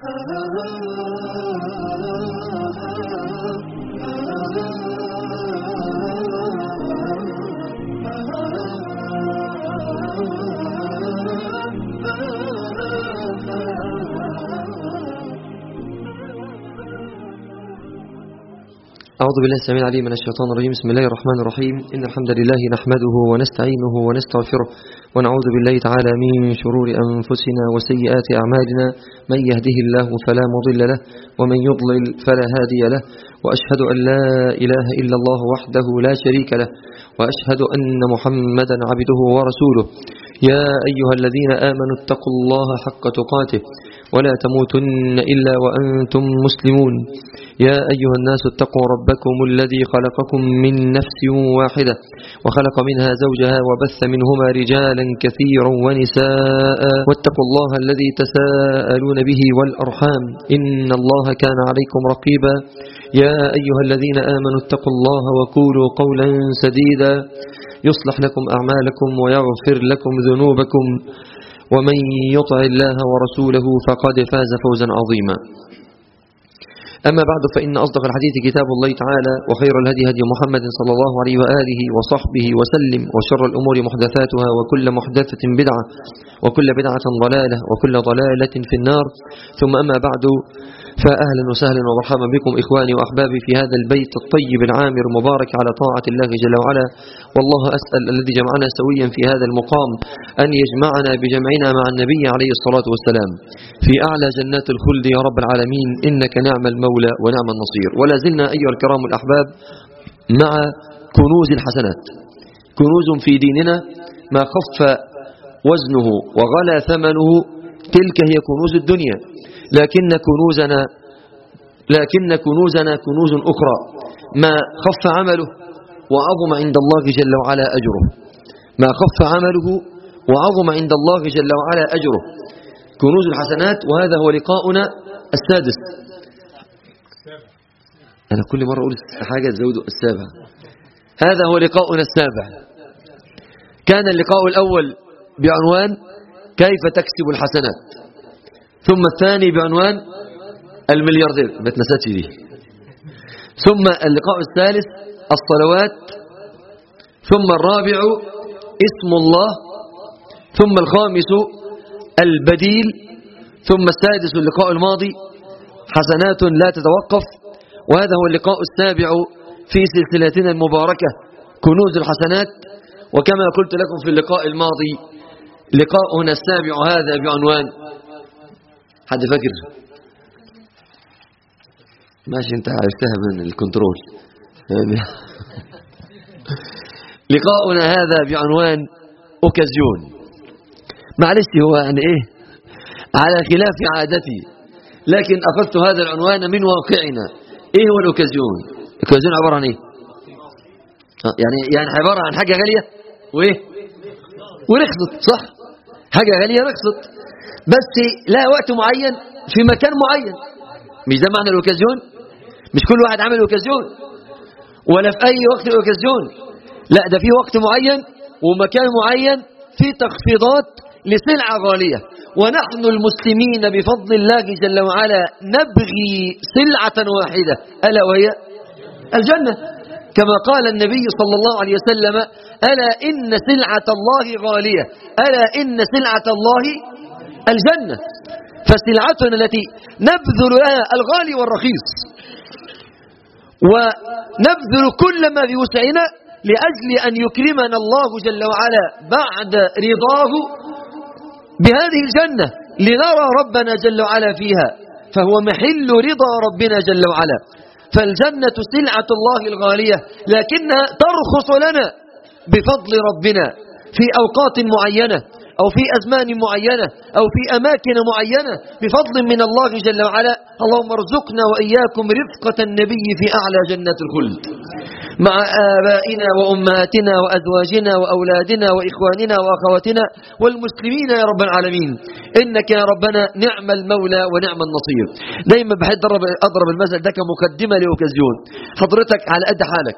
أعوذ بالله السميع العليم من الشيطان الرجيم بسم الله الرحمن الرحيم إن الحمد لله نحمده ونستعينه ونستغفره ونعوذ بالله تعالى من شرور أنفسنا وسيئات أعمالنا من يهده الله فلا مضل له ومن يضلل فلا هادي له وأشهد أن لا إله إلا الله وحده لا شريك له وأشهد أن محمدا عبده ورسوله يا أيها الذين آمنوا اتقوا الله حق تقاته ولا تموتن إلا وأنتم مسلمون يا أيها الناس اتقوا ربكم الذي خلقكم من نفس واحدة وخلق منها زوجها وبث منهما رجالا كثيرا ونساء واتقوا الله الذي تساءلون به والأرحام إن الله كان عليكم رقيبا يا أيها الذين آمنوا اتقوا الله وقولوا قولا سديدا يصلح لكم أعمالكم ويغفر لكم ذنوبكم ومن يطع الله ورسوله فقد فاز فوزا عظيما أما بعد فإن أصدق الحديث كتاب الله تعالى وخير الهدي هدي محمد صلى الله عليه وآله وصحبه وسلم وشر الأمور محدثاتها وكل محدثة بدعة وكل بدعة ضلالة وكل ضلالة في النار ثم أما بعد فأهلا وسهلا ومرحبا بكم إخواني وأحبابي في هذا البيت الطيب العامر المبارك على طاعة الله جل وعلا والله أسأل الذي جمعنا سويا في هذا المقام أن يجمعنا بجمعنا مع النبي عليه الصلاة والسلام في أعلى جنات الخلد يا رب العالمين إنك نعم المولى ونعم النصير ولا زلنا أيها الكرام الأحباب مع كنوز الحسنات كنوز في ديننا ما خف وزنه وغلى ثمنه تلك هي كنوز الدنيا لكن كنوزنا لكن كنوزنا كنوز أخرى ما خف عمله وعظم عند الله جل وعلا أجره ما خف عمله وعظم عند الله جل وعلا أجره كنوز الحسنات وهذا هو لقاؤنا السادس أنا كل مرة أقول حاجة تزود السابع هذا هو لقاؤنا السابع كان اللقاء الأول بعنوان كيف تكسب الحسنات ثم الثاني بعنوان الملياردير ما تنساتش دي ثم اللقاء الثالث الصلوات ثم الرابع اسم الله ثم الخامس البديل ثم السادس اللقاء الماضي حسنات لا تتوقف وهذا هو اللقاء السابع في سلسلتنا المباركة كنوز الحسنات وكما قلت لكم في اللقاء الماضي لقاؤنا السابع هذا بعنوان حد فاكر ماشي انت عرفتها من الكنترول لقاؤنا هذا بعنوان اوكازيون معلش هو يعني ايه على خلاف عادتي لكن اخذت هذا العنوان من واقعنا ايه هو الاوكازيون الاوكازيون عباره عن ايه يعني يعني عباره عن حاجه غاليه وايه ورخصت صح حاجه غاليه رخصت بس لها وقت معين في مكان معين مش ده معنى الاوكازيون مش كل واحد عامل اوكازيون ولا في اي وقت الاوكازيون لا ده في وقت معين ومكان معين في تخفيضات لسلعة غالية ونحن المسلمين بفضل الله جل وعلا نبغي سلعة واحدة ألا وهي الجنة كما قال النبي صلى الله عليه وسلم ألا إن سلعة الله غالية ألا إن سلعة الله الجنة فسلعتنا التي نبذل لها الغالي والرخيص ونبذل كل ما في وسعنا لأجل أن يكرمنا الله جل وعلا بعد رضاه بهذه الجنة لنرى ربنا جل وعلا فيها فهو محل رضا ربنا جل وعلا فالجنة سلعة الله الغالية لكنها ترخص لنا بفضل ربنا في أوقات معينة أو في أزمان معينة أو في أماكن معينة بفضل من الله جل وعلا اللهم ارزقنا وإياكم رفقة النبي في أعلى جنات الخلد مع آبائنا وأمهاتنا وأزواجنا وأولادنا وإخواننا وأخواتنا والمسلمين يا رب العالمين إنك يا ربنا نعم المولى ونعم النصير دايما بحب أضرب, أضرب المثل ده كمقدمة لأوكازيون حضرتك على قد حالك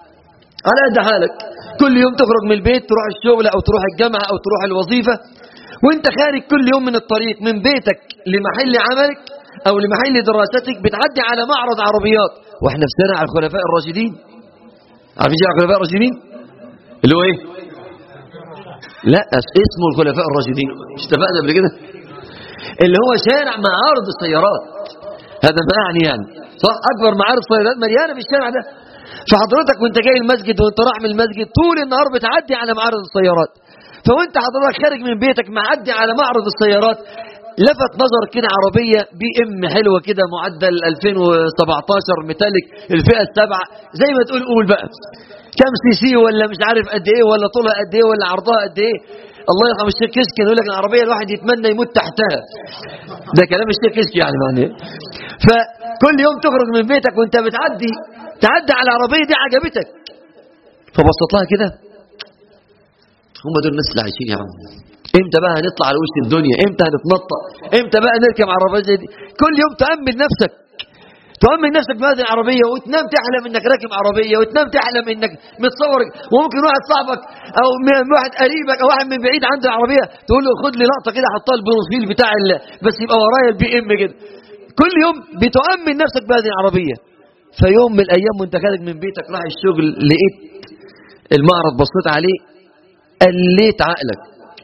على قد حالك كل يوم تخرج من البيت تروح الشغل أو تروح الجامعة أو تروح الوظيفة وانت خارج كل يوم من الطريق من بيتك لمحل عملك او لمحل دراستك بتعدي على معرض عربيات واحنا في سنة على الخلفاء الراشدين عارفين على الخلفاء الراشدين اللي هو ايه لا اسمه الخلفاء الراشدين مش اتفقنا قبل كده اللي هو شارع معارض السيارات هذا ما يعني يعني صح اكبر معارض سيارات مليانه في الشارع ده فحضرتك وانت جاي المسجد وانت رايح من المسجد طول النهار بتعدي على معارض السيارات فوانت حضرتك خارج من بيتك معدي على معرض السيارات لفت نظر كده عربية بي ام حلوة كده معدل 2017 ميتاليك الفئة السبعة زي ما تقول قول بقى كم سي سي ولا مش عارف قد ايه ولا طولها قد ايه ولا عرضها قد ايه الله يرحم الشيخ كشك يقول لك العربية الواحد يتمنى يموت تحتها ده كلام الشيخ كشك يعني معناه فكل يوم تخرج من بيتك وانت بتعدي تعدي على العربية دي عجبتك فبسط لها كده هم دول الناس اللي عايشين يا عم امتى بقى هنطلع على وش الدنيا امتى هنتنطق امتى بقى نركب عربية زي دي كل يوم تأمل نفسك تؤمن نفسك بهذه العربية وتنام تحلم انك راكب عربية وتنام تحلم انك متصور وممكن واحد صاحبك او واحد قريبك او واحد من بعيد عنده العربية تقول له خد لي لقطة كده حطها البروفيل بتاع بس يبقى ورايا البي ام كده كل يوم بتؤمن نفسك بهذه العربية فيوم من الايام وانت خارج من بيتك رايح الشغل لقيت المعرض بصيت عليه قليت عقلك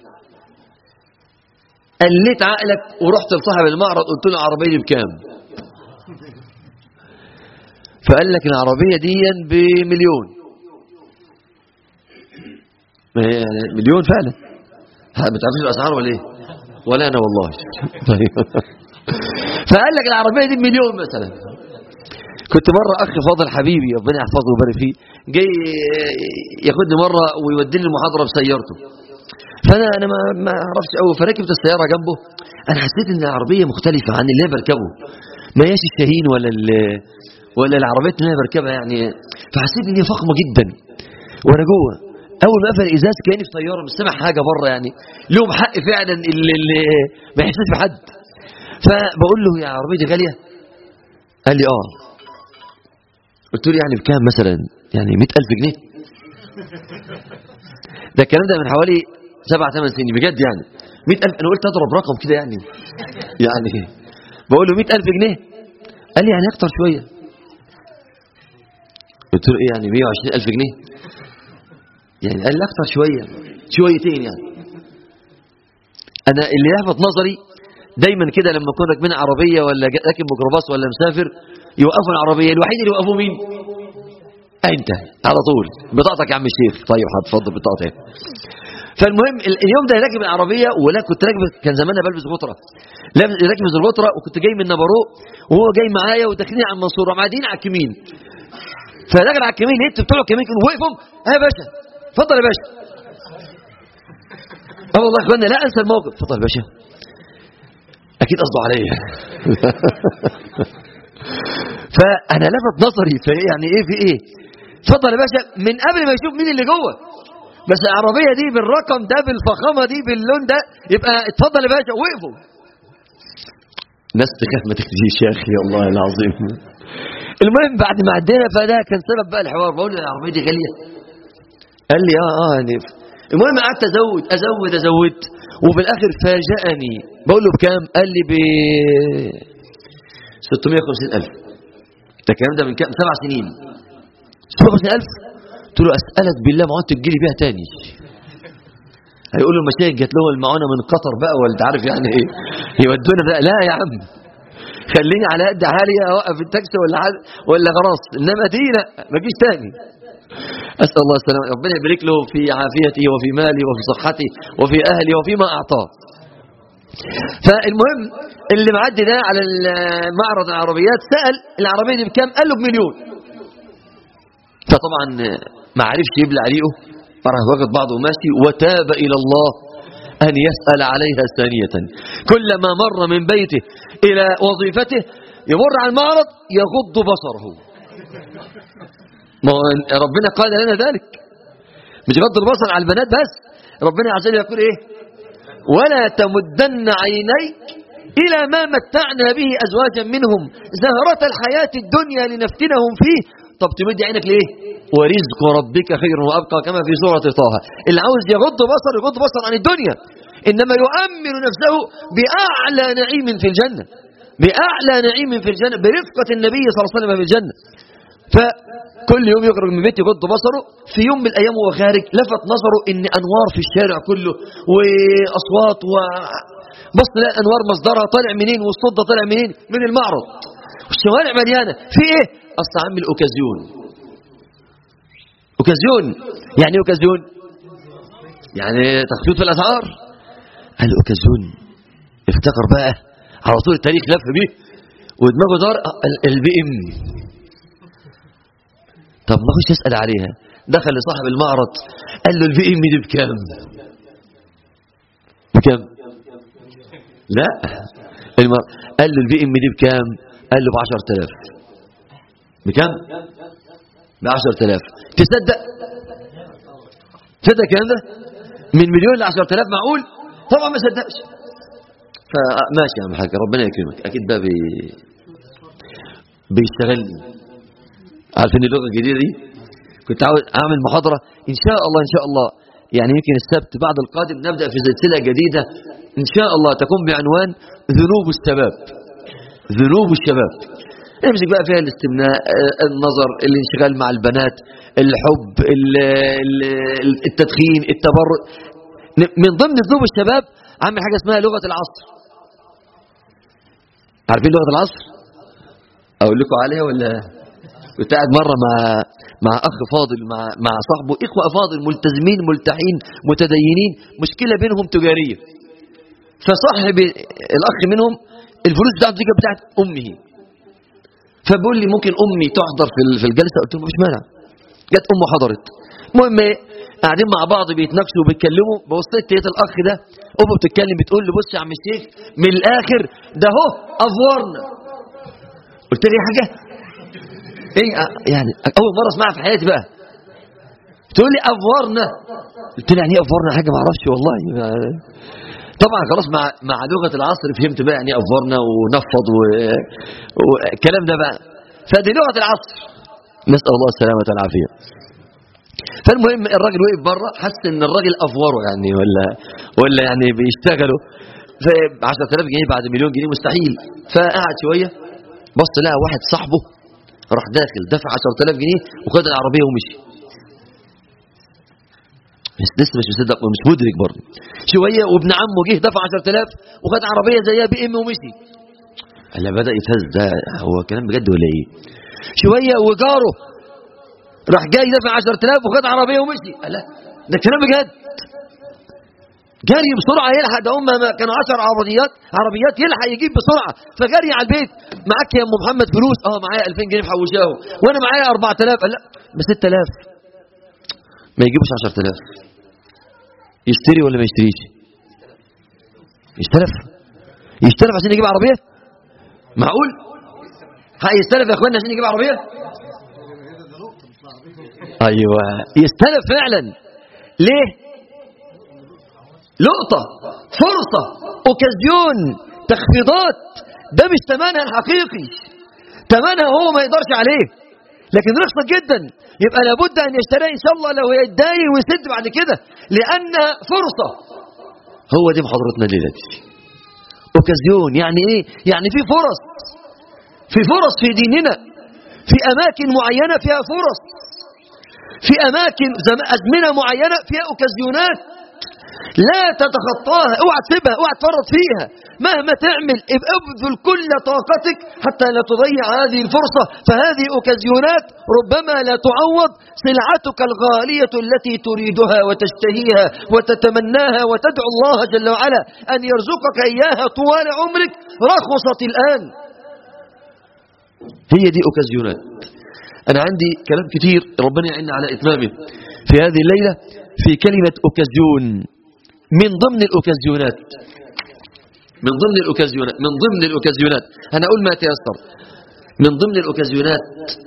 قليت عقلك ورحت لصاحب المعرض قلت له العربيه دي بكام فقال لك العربيه دي بمليون مليون فعلا ما تعرفش الاسعار ولا ايه ولا انا والله طيب فقال لك العربيه دي بمليون مثلا كنت مرة أخ فاضل حبيبي ربنا يحفظه ويبارك فيه جاي ياخدني مرة ويوديني المحاضرة بسيارته فأنا أنا ما ما أعرفش قوي فركبت السيارة جنبه أنا حسيت إن العربية مختلفة عن اللي أنا بركبه ما هياش الشاهين ولا ولا العربيات اللي أنا بركبها يعني فحسيت إن هي فخمة جدا وأنا جوه أول ما قفل الإزاز كأني في طيارة مش سامع حاجة بره يعني لهم حق فعلا اللي, اللي ما يحسش بحد فبقول له يا عربية دي غالية قال لي اه قلت له يعني بكام مثلا يعني 100000 جنيه ده الكلام ده من حوالي سبع ثمان سنين بجد يعني 100000 انا قلت اضرب رقم كده يعني يعني بقول له 100000 جنيه قال لي يعني اكتر شويه قلت له ايه يعني 120000 جنيه يعني قال لي اكتر شويه شويتين يعني انا اللي لفت نظري دايما كده لما اكون راكبين عربيه ولا راكب ميكروباص ولا مسافر يوقفوا العربيه الوحيد اللي يوقفوا مين انت على طول بطاقتك يا عم الشيخ طيب هتفضل بطاقتك فالمهم اليوم ده راكب العربيه ولا كنت راكب كان زمانها بلبس غطره راكب الغطره وكنت جاي من نبرو وهو جاي معايا وداخلين على المنصوره معديين على الكمين فداخل على الكمين لقيت بتوع الكمين كانوا وقفوا ها يا باشا اتفضل يا باشا اه والله يا اخوانا لا انسى الموقف اتفضل يا باشا اكيد قصده عليا فانا لفت نظري يعني ايه في ايه اتفضل يا باشا من قبل ما يشوف مين اللي جوه بس العربيه دي بالرقم ده بالفخامه دي باللون ده يبقى اتفضل يا باشا وقفوا ناس تخاف ما تكتبيش يا اخي والله العظيم المهم بعد ما عدينا فده كان سبب بقى الحوار بقول له العربيه دي غاليه قال لي اه اه يعني المهم قعدت ازود ازود ازود وفي الاخر فاجأني بقول له بكام قال لي ب 650000 ده الكلام ده من كام سبع سنين 650000 قلت له اسالك بالله ما عدت تجيلي بيها تاني هيقول له المشايخ جات له المعونه من قطر بقى ولا انت عارف يعني ايه يودونا بقى لا يا عم خليني على قد حالي اوقف التاكسي ولا حد ولا خلاص انما دي لا ما تجيش تاني أسأل الله السلامة ربنا يبارك له في عافيته وفي ماله وفي صحته وفي أهله وفيما أعطاه فالمهم اللي معدي ده على معرض العربيات سأل العربية دي بكام قال له بمليون فطبعا ما عرفش يبلع ريقه فراح واخد بعضه وماشي وتاب إلى الله أن يسأل عليها ثانية كلما مر من بيته إلى وظيفته يمر على المعرض يغض بصره ما ربنا قال لنا ذلك مش غض البصر على البنات بس ربنا عز وجل يقول ايه ولا تمدن عينيك إلى ما متعنا به أزواجا منهم زهرة الحياة الدنيا لنفتنهم فيه طب تمد عينك ليه ورزق ربك خير وأبقى كما في سورة طه اللي عاوز يغض بصر يغض بصر عن الدنيا إنما يؤمن نفسه بأعلى نعيم في الجنة بأعلى نعيم في الجنة برفقة النبي صلى الله عليه وسلم في الجنة فكل يوم يخرج من بيته يغض بصره في يوم من الأيام وهو خارج لفت نظره إن أنوار في الشارع كله وأصوات و بص لا أنوار مصدرها طالع منين والصوت ده طالع منين من المعرض والشوارع مليانة في إيه أصل عامل أوكازيون أوكازيون يعني إيه أوكازيون يعني تخفيض في الأسعار قال أوكازيون افتكر بقى على طول التاريخ لف بيه ودماغه دار البي ام طب ما خش يسأل عليها دخل لصاحب المعرض قال له البي ام دي بكام بكام لا المر... قال له البي ام دي بكام قال له ب 10000 بكام ب 10000 تصدق تصدق الكلام ده من مليون ل 10000 معقول طبعا ما صدقش فماشي يا عم حاج ربنا يكرمك اكيد ده بي... بيشتغلني عارفين اللغه الجديده دي كنت عاوز اعمل محاضره ان شاء الله ان شاء الله يعني يمكن السبت بعد القادم نبدا في سلسله جديده ان شاء الله تكون بعنوان ذنوب الشباب ذنوب الشباب نمسك بقى فيها الاستمناء النظر الانشغال مع البنات الحب التدخين التبرج من ضمن ذنوب الشباب عامل حاجه اسمها لغه العصر عارفين لغه العصر اقول لكم عليها ولا كنت قاعد مرة مع مع أخ فاضل مع مع صاحبه إخوة فاضل ملتزمين ملتحين متدينين مشكلة بينهم تجارية فصاحب الأخ منهم الفلوس بتاعته دي بتاعت أمه فبقول لي ممكن أمي تحضر في في الجلسة قلت له مفيش مانع جت أمه حضرت المهم قاعدين مع بعض بيتناقشوا وبيتكلموا بصيت لقيت الأخ ده أمه بتتكلم بتقول له بص يا عم الشيخ من الآخر ده هو أفورنا قلت لي حاجة ايه يعني اول مره اسمعها في حياتي بقى تقول لي افورنا قلت لها يعني ايه افورنا حاجه ما اعرفش والله طبعا خلاص مع مع لغه العصر فهمت بقى يعني ايه افورنا ونفض والكلام ده بقى فدي لغه العصر نسال الله السلامه والعافيه فالمهم الراجل وقف بره حس ان الراجل افوره يعني ولا ولا يعني بيشتغلوا ف 10000 جنيه بعد مليون جنيه مستحيل فقعد شويه بص لقى واحد صاحبه راح داخل دفع 10000 جنيه وخد العربيه ومشي بس لسه مش مصدق ومش مدرك برضه شويه وابن عمه جه دفع 10000 وخد عربيه زيها بي ام ومشي قال بدا يتهز ده هو كلام بجد ولا ايه شويه وجاره راح جاي دفع 10000 وخد عربيه ومشي قال لا ده كلام بجد جري بسرعه يلحق ده هم كانوا 10 عربيات عربيات يلحق يجيب بسرعه فجري على البيت معاك يا ام محمد فلوس اه معايا 2000 جنيه محوشاهم وانا معايا 4000 قال لا ب 6000 ما يجيبوش 10000 يشتري ولا ما يشتريش يشترف يشترف عشان يجيب عربيه معقول يستلف يا اخوانا عشان يجيب عربيه ايوه يستلف فعلا ليه لقطة فرصة اوكازيون تخفيضات ده مش ثمنها الحقيقي ثمنها هو ما يقدرش عليه لكن رخصة جدا يبقى لابد ان يشتريها ان شاء الله لو يتضايق ويسد بعد كده لانها فرصة هو دي محاضرتنا الليلة دي اوكازيون يعني ايه يعني في فرص في فرص في ديننا في اماكن معينة فيها فرص في اماكن ازمنة معينة فيها اوكازيونات لا تتخطاها اوعى تسيبها اوعى تفرط فيها مهما تعمل ابذل كل طاقتك حتى لا تضيع هذه الفرصة فهذه اوكازيونات ربما لا تعوض سلعتك الغالية التي تريدها وتشتهيها وتتمناها وتدعو الله جل وعلا أن يرزقك إياها طوال عمرك رخصت الآن هي دي اوكازيونات أنا عندي كلام كتير ربنا يعين على إتمامه في هذه الليلة في كلمة أوكازيون من ضمن الأوكازيونات من ضمن الأوكازيونات من ضمن الأوكازيونات أنا أقول ما تيسر من ضمن الأوكازيونات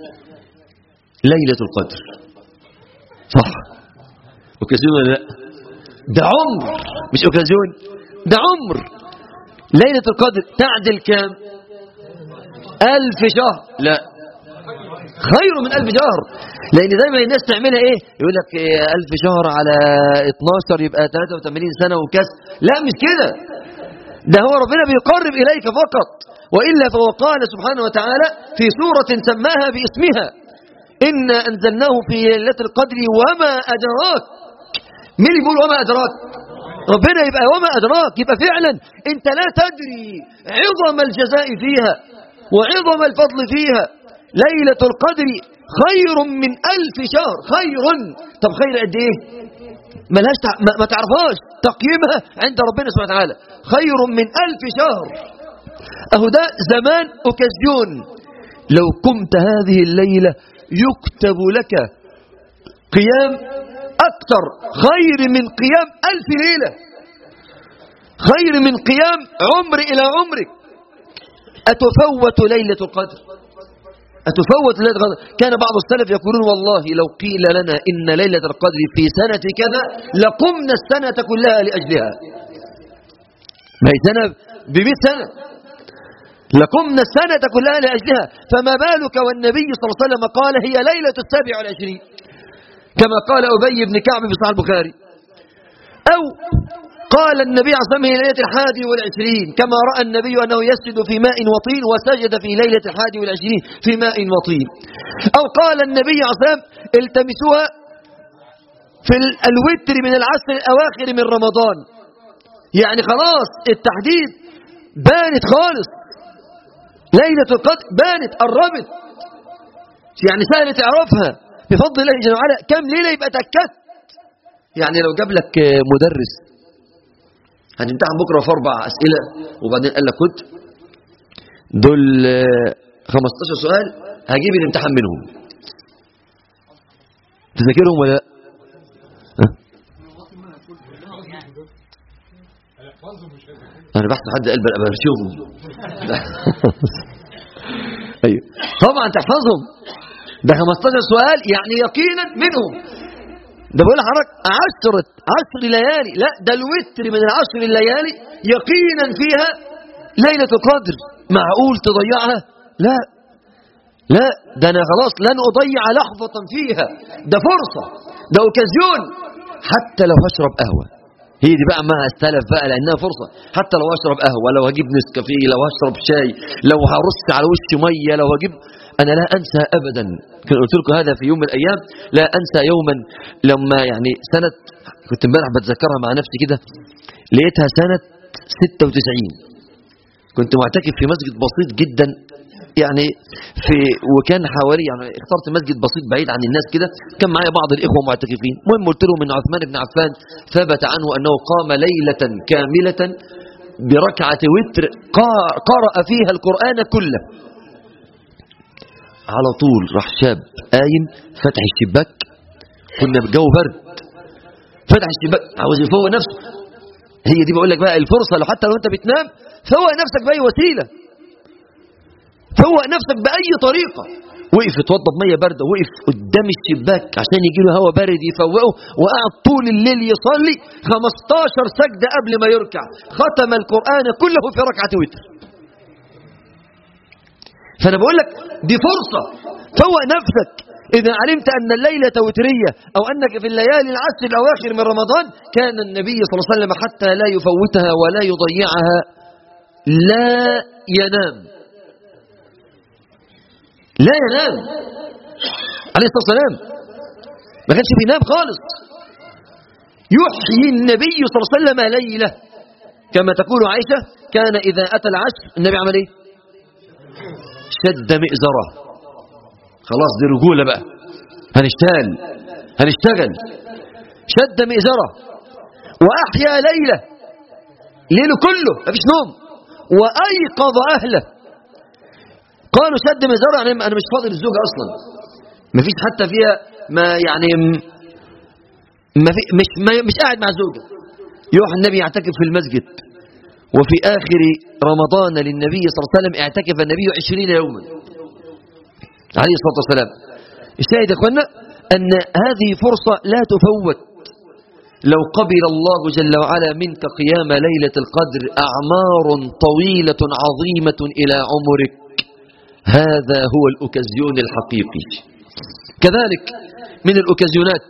ليلة القدر صح أوكازيون ولا لا ده عمر مش أوكازيون ده عمر ليلة القدر تعدل كام ألف شهر لا خير من ألف شهر لأن دايما الناس تعملها إيه يقول لك إيه ألف شهر على 12 يبقى 83 سنة وكسر لا مش كده ده هو ربنا بيقرب إليك فقط وإلا فهو قال سبحانه وتعالى في سورة سماها باسمها إنا أنزلناه في ليلة القدر وما أدراك مين يقول وما أدراك ربنا يبقى وما أدراك يبقى فعلا أنت لا تدري عظم الجزاء فيها وعظم الفضل فيها ليلة القدر خير من ألف شهر خير طب خير قد إيه ملهاش تع... ما... ما تعرفهاش تقييمها عند ربنا سبحانه وتعالى خير من ألف شهر أهو ده زمان أوكازيون لو قمت هذه الليلة يكتب لك قيام أكثر خير من قيام ألف ليلة خير من قيام عمر إلى عمرك أتفوت ليلة القدر أتفوت ليلة القدر كان بعض السلف يقولون والله لو قيل لنا إن ليلة القدر في سنة كذا لقمنا السنة كلها لأجلها ما هي سنة بمئة سنة لقمنا السنة كلها لأجلها فما بالك والنبي صلى الله عليه وسلم قال هي ليلة السابع والعشرين كما قال أبي بن كعب في صحيح البخاري أو قال النبي عليه الصلاة والسلام هي ليلة الحادي والعشرين كما رأى النبي أنه يسجد في ماء وطين وسجد في ليلة الحادي والعشرين في ماء وطين أو قال النبي عليه الصلاة والسلام التمسوها في الوتر من العصر الأواخر من رمضان يعني خلاص التحديد بانت خالص ليلة القدر بانت قربت يعني سهل تعرفها بفضل الله جل وعلا كم ليلة يبقى تكت يعني لو جاب لك مدرس هتمتحن بكرة في أربع أسئلة وبعدين قال لك خد دول 15 سؤال هجيب الامتحان منهم تذاكرهم ولا لا؟ أنا بحث حد قلب أبرشهم أيوه طبعا تحفظهم ده 15 سؤال يعني يقينا منهم ده بقول لحضرتك عشرة عشر ليالي لا ده الوتر من العشر الليالي يقينا فيها ليلة القدر معقول تضيعها لا لا ده أنا خلاص لن أضيع لحظة فيها ده فرصة ده أوكازيون حتى لو هشرب قهوة هي دي بقى ما استلف بقى لأنها فرصة حتى لو هشرب قهوة لو هجيب نسكافيه لو هشرب شاي لو هرص على وشي مية لو هجيب أنا لا أنسى أبدا كنت قلت لكم هذا في يوم من الأيام لا أنسى يوما لما يعني سنة كنت امبارح بتذكرها مع نفسي كده لقيتها سنة 96 كنت معتكف في مسجد بسيط جدا يعني في وكان حوالي يعني اخترت مسجد بسيط بعيد عن الناس كده كان معايا بعض الإخوة معتكفين المهم قلت لهم ان عثمان بن عفان ثبت عنه أنه قام ليلة كاملة بركعة وتر قرأ فيها القرآن كله على طول راح شاب قايم فتح الشباك كنا بجو برد فتح الشباك عاوز يفوق نفسه هي دي بقول لك بقى الفرصة لو حتى لو انت بتنام فوق نفسك بأي وسيلة فوق نفسك بأي طريقة وقف يتوضى بمية باردة وقف قدام الشباك عشان يجي له هواء بارد يفوقه وقعد طول الليل يصلي 15 سجدة قبل ما يركع ختم القرآن كله في ركعة وتر فأنا بقول لك دي فرصة فوق نفسك إذا علمت أن الليلة وترية أو أنك في الليالي العشر الأواخر من رمضان كان النبي صلى الله عليه وسلم حتى لا يفوتها ولا يضيعها لا ينام لا ينام عليه الصلاة والسلام ما كانش بينام خالص يحيي النبي صلى الله عليه وسلم ليلة كما تقول عائشة كان إذا أتى العشر النبي عمل إيه شد مئزرة خلاص دي رجولة بقى هنشتغل هنشتغل شد مئزرة وأحيا ليلة ليله كله مفيش نوم وأيقظ أهله قالوا شد مئزرة يعني أنا مش فاضل الزوجة أصلا مفيش حتى فيها ما يعني ما في مش ما مش قاعد مع الزوجة يروح النبي يعتكف في المسجد وفي آخر رمضان للنبي صلى الله عليه وسلم اعتكف النبي عشرين يوما عليه الصلاة والسلام الشاهد يا أخوانا أن هذه فرصة لا تفوت لو قبل الله جل وعلا منك قيام ليلة القدر أعمار طويلة عظيمة إلى عمرك هذا هو الأوكازيون الحقيقي كذلك من الأوكازيونات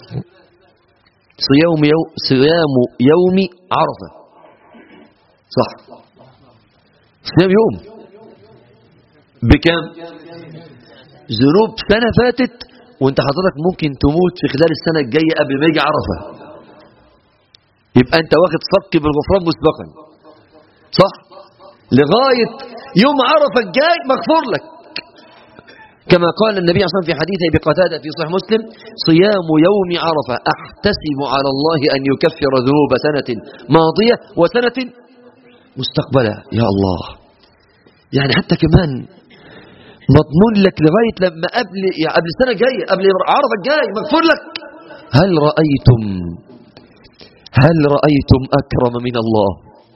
صيام يوم, صيام يوم عرفة صح صيام يوم بكم ذنوب سنة فاتت وانت حضرتك ممكن تموت في خلال السنة الجاية قبل ما يجي عرفة يبقى انت واخد صك بالغفران مسبقا صح لغاية يوم عرفة الجاي مغفور لك كما قال النبي صلى الله عليه وسلم في حديث ابي قتاده في صحيح مسلم صيام يوم عرفه احتسب على الله ان يكفر ذنوب سنه ماضيه وسنه مستقبله يا الله يعني حتى كمان مضمون لك لغايه لما قبل يعني قبل السنه الجايه قبل عرفه الجاي مغفور لك هل رايتم هل رايتم اكرم من الله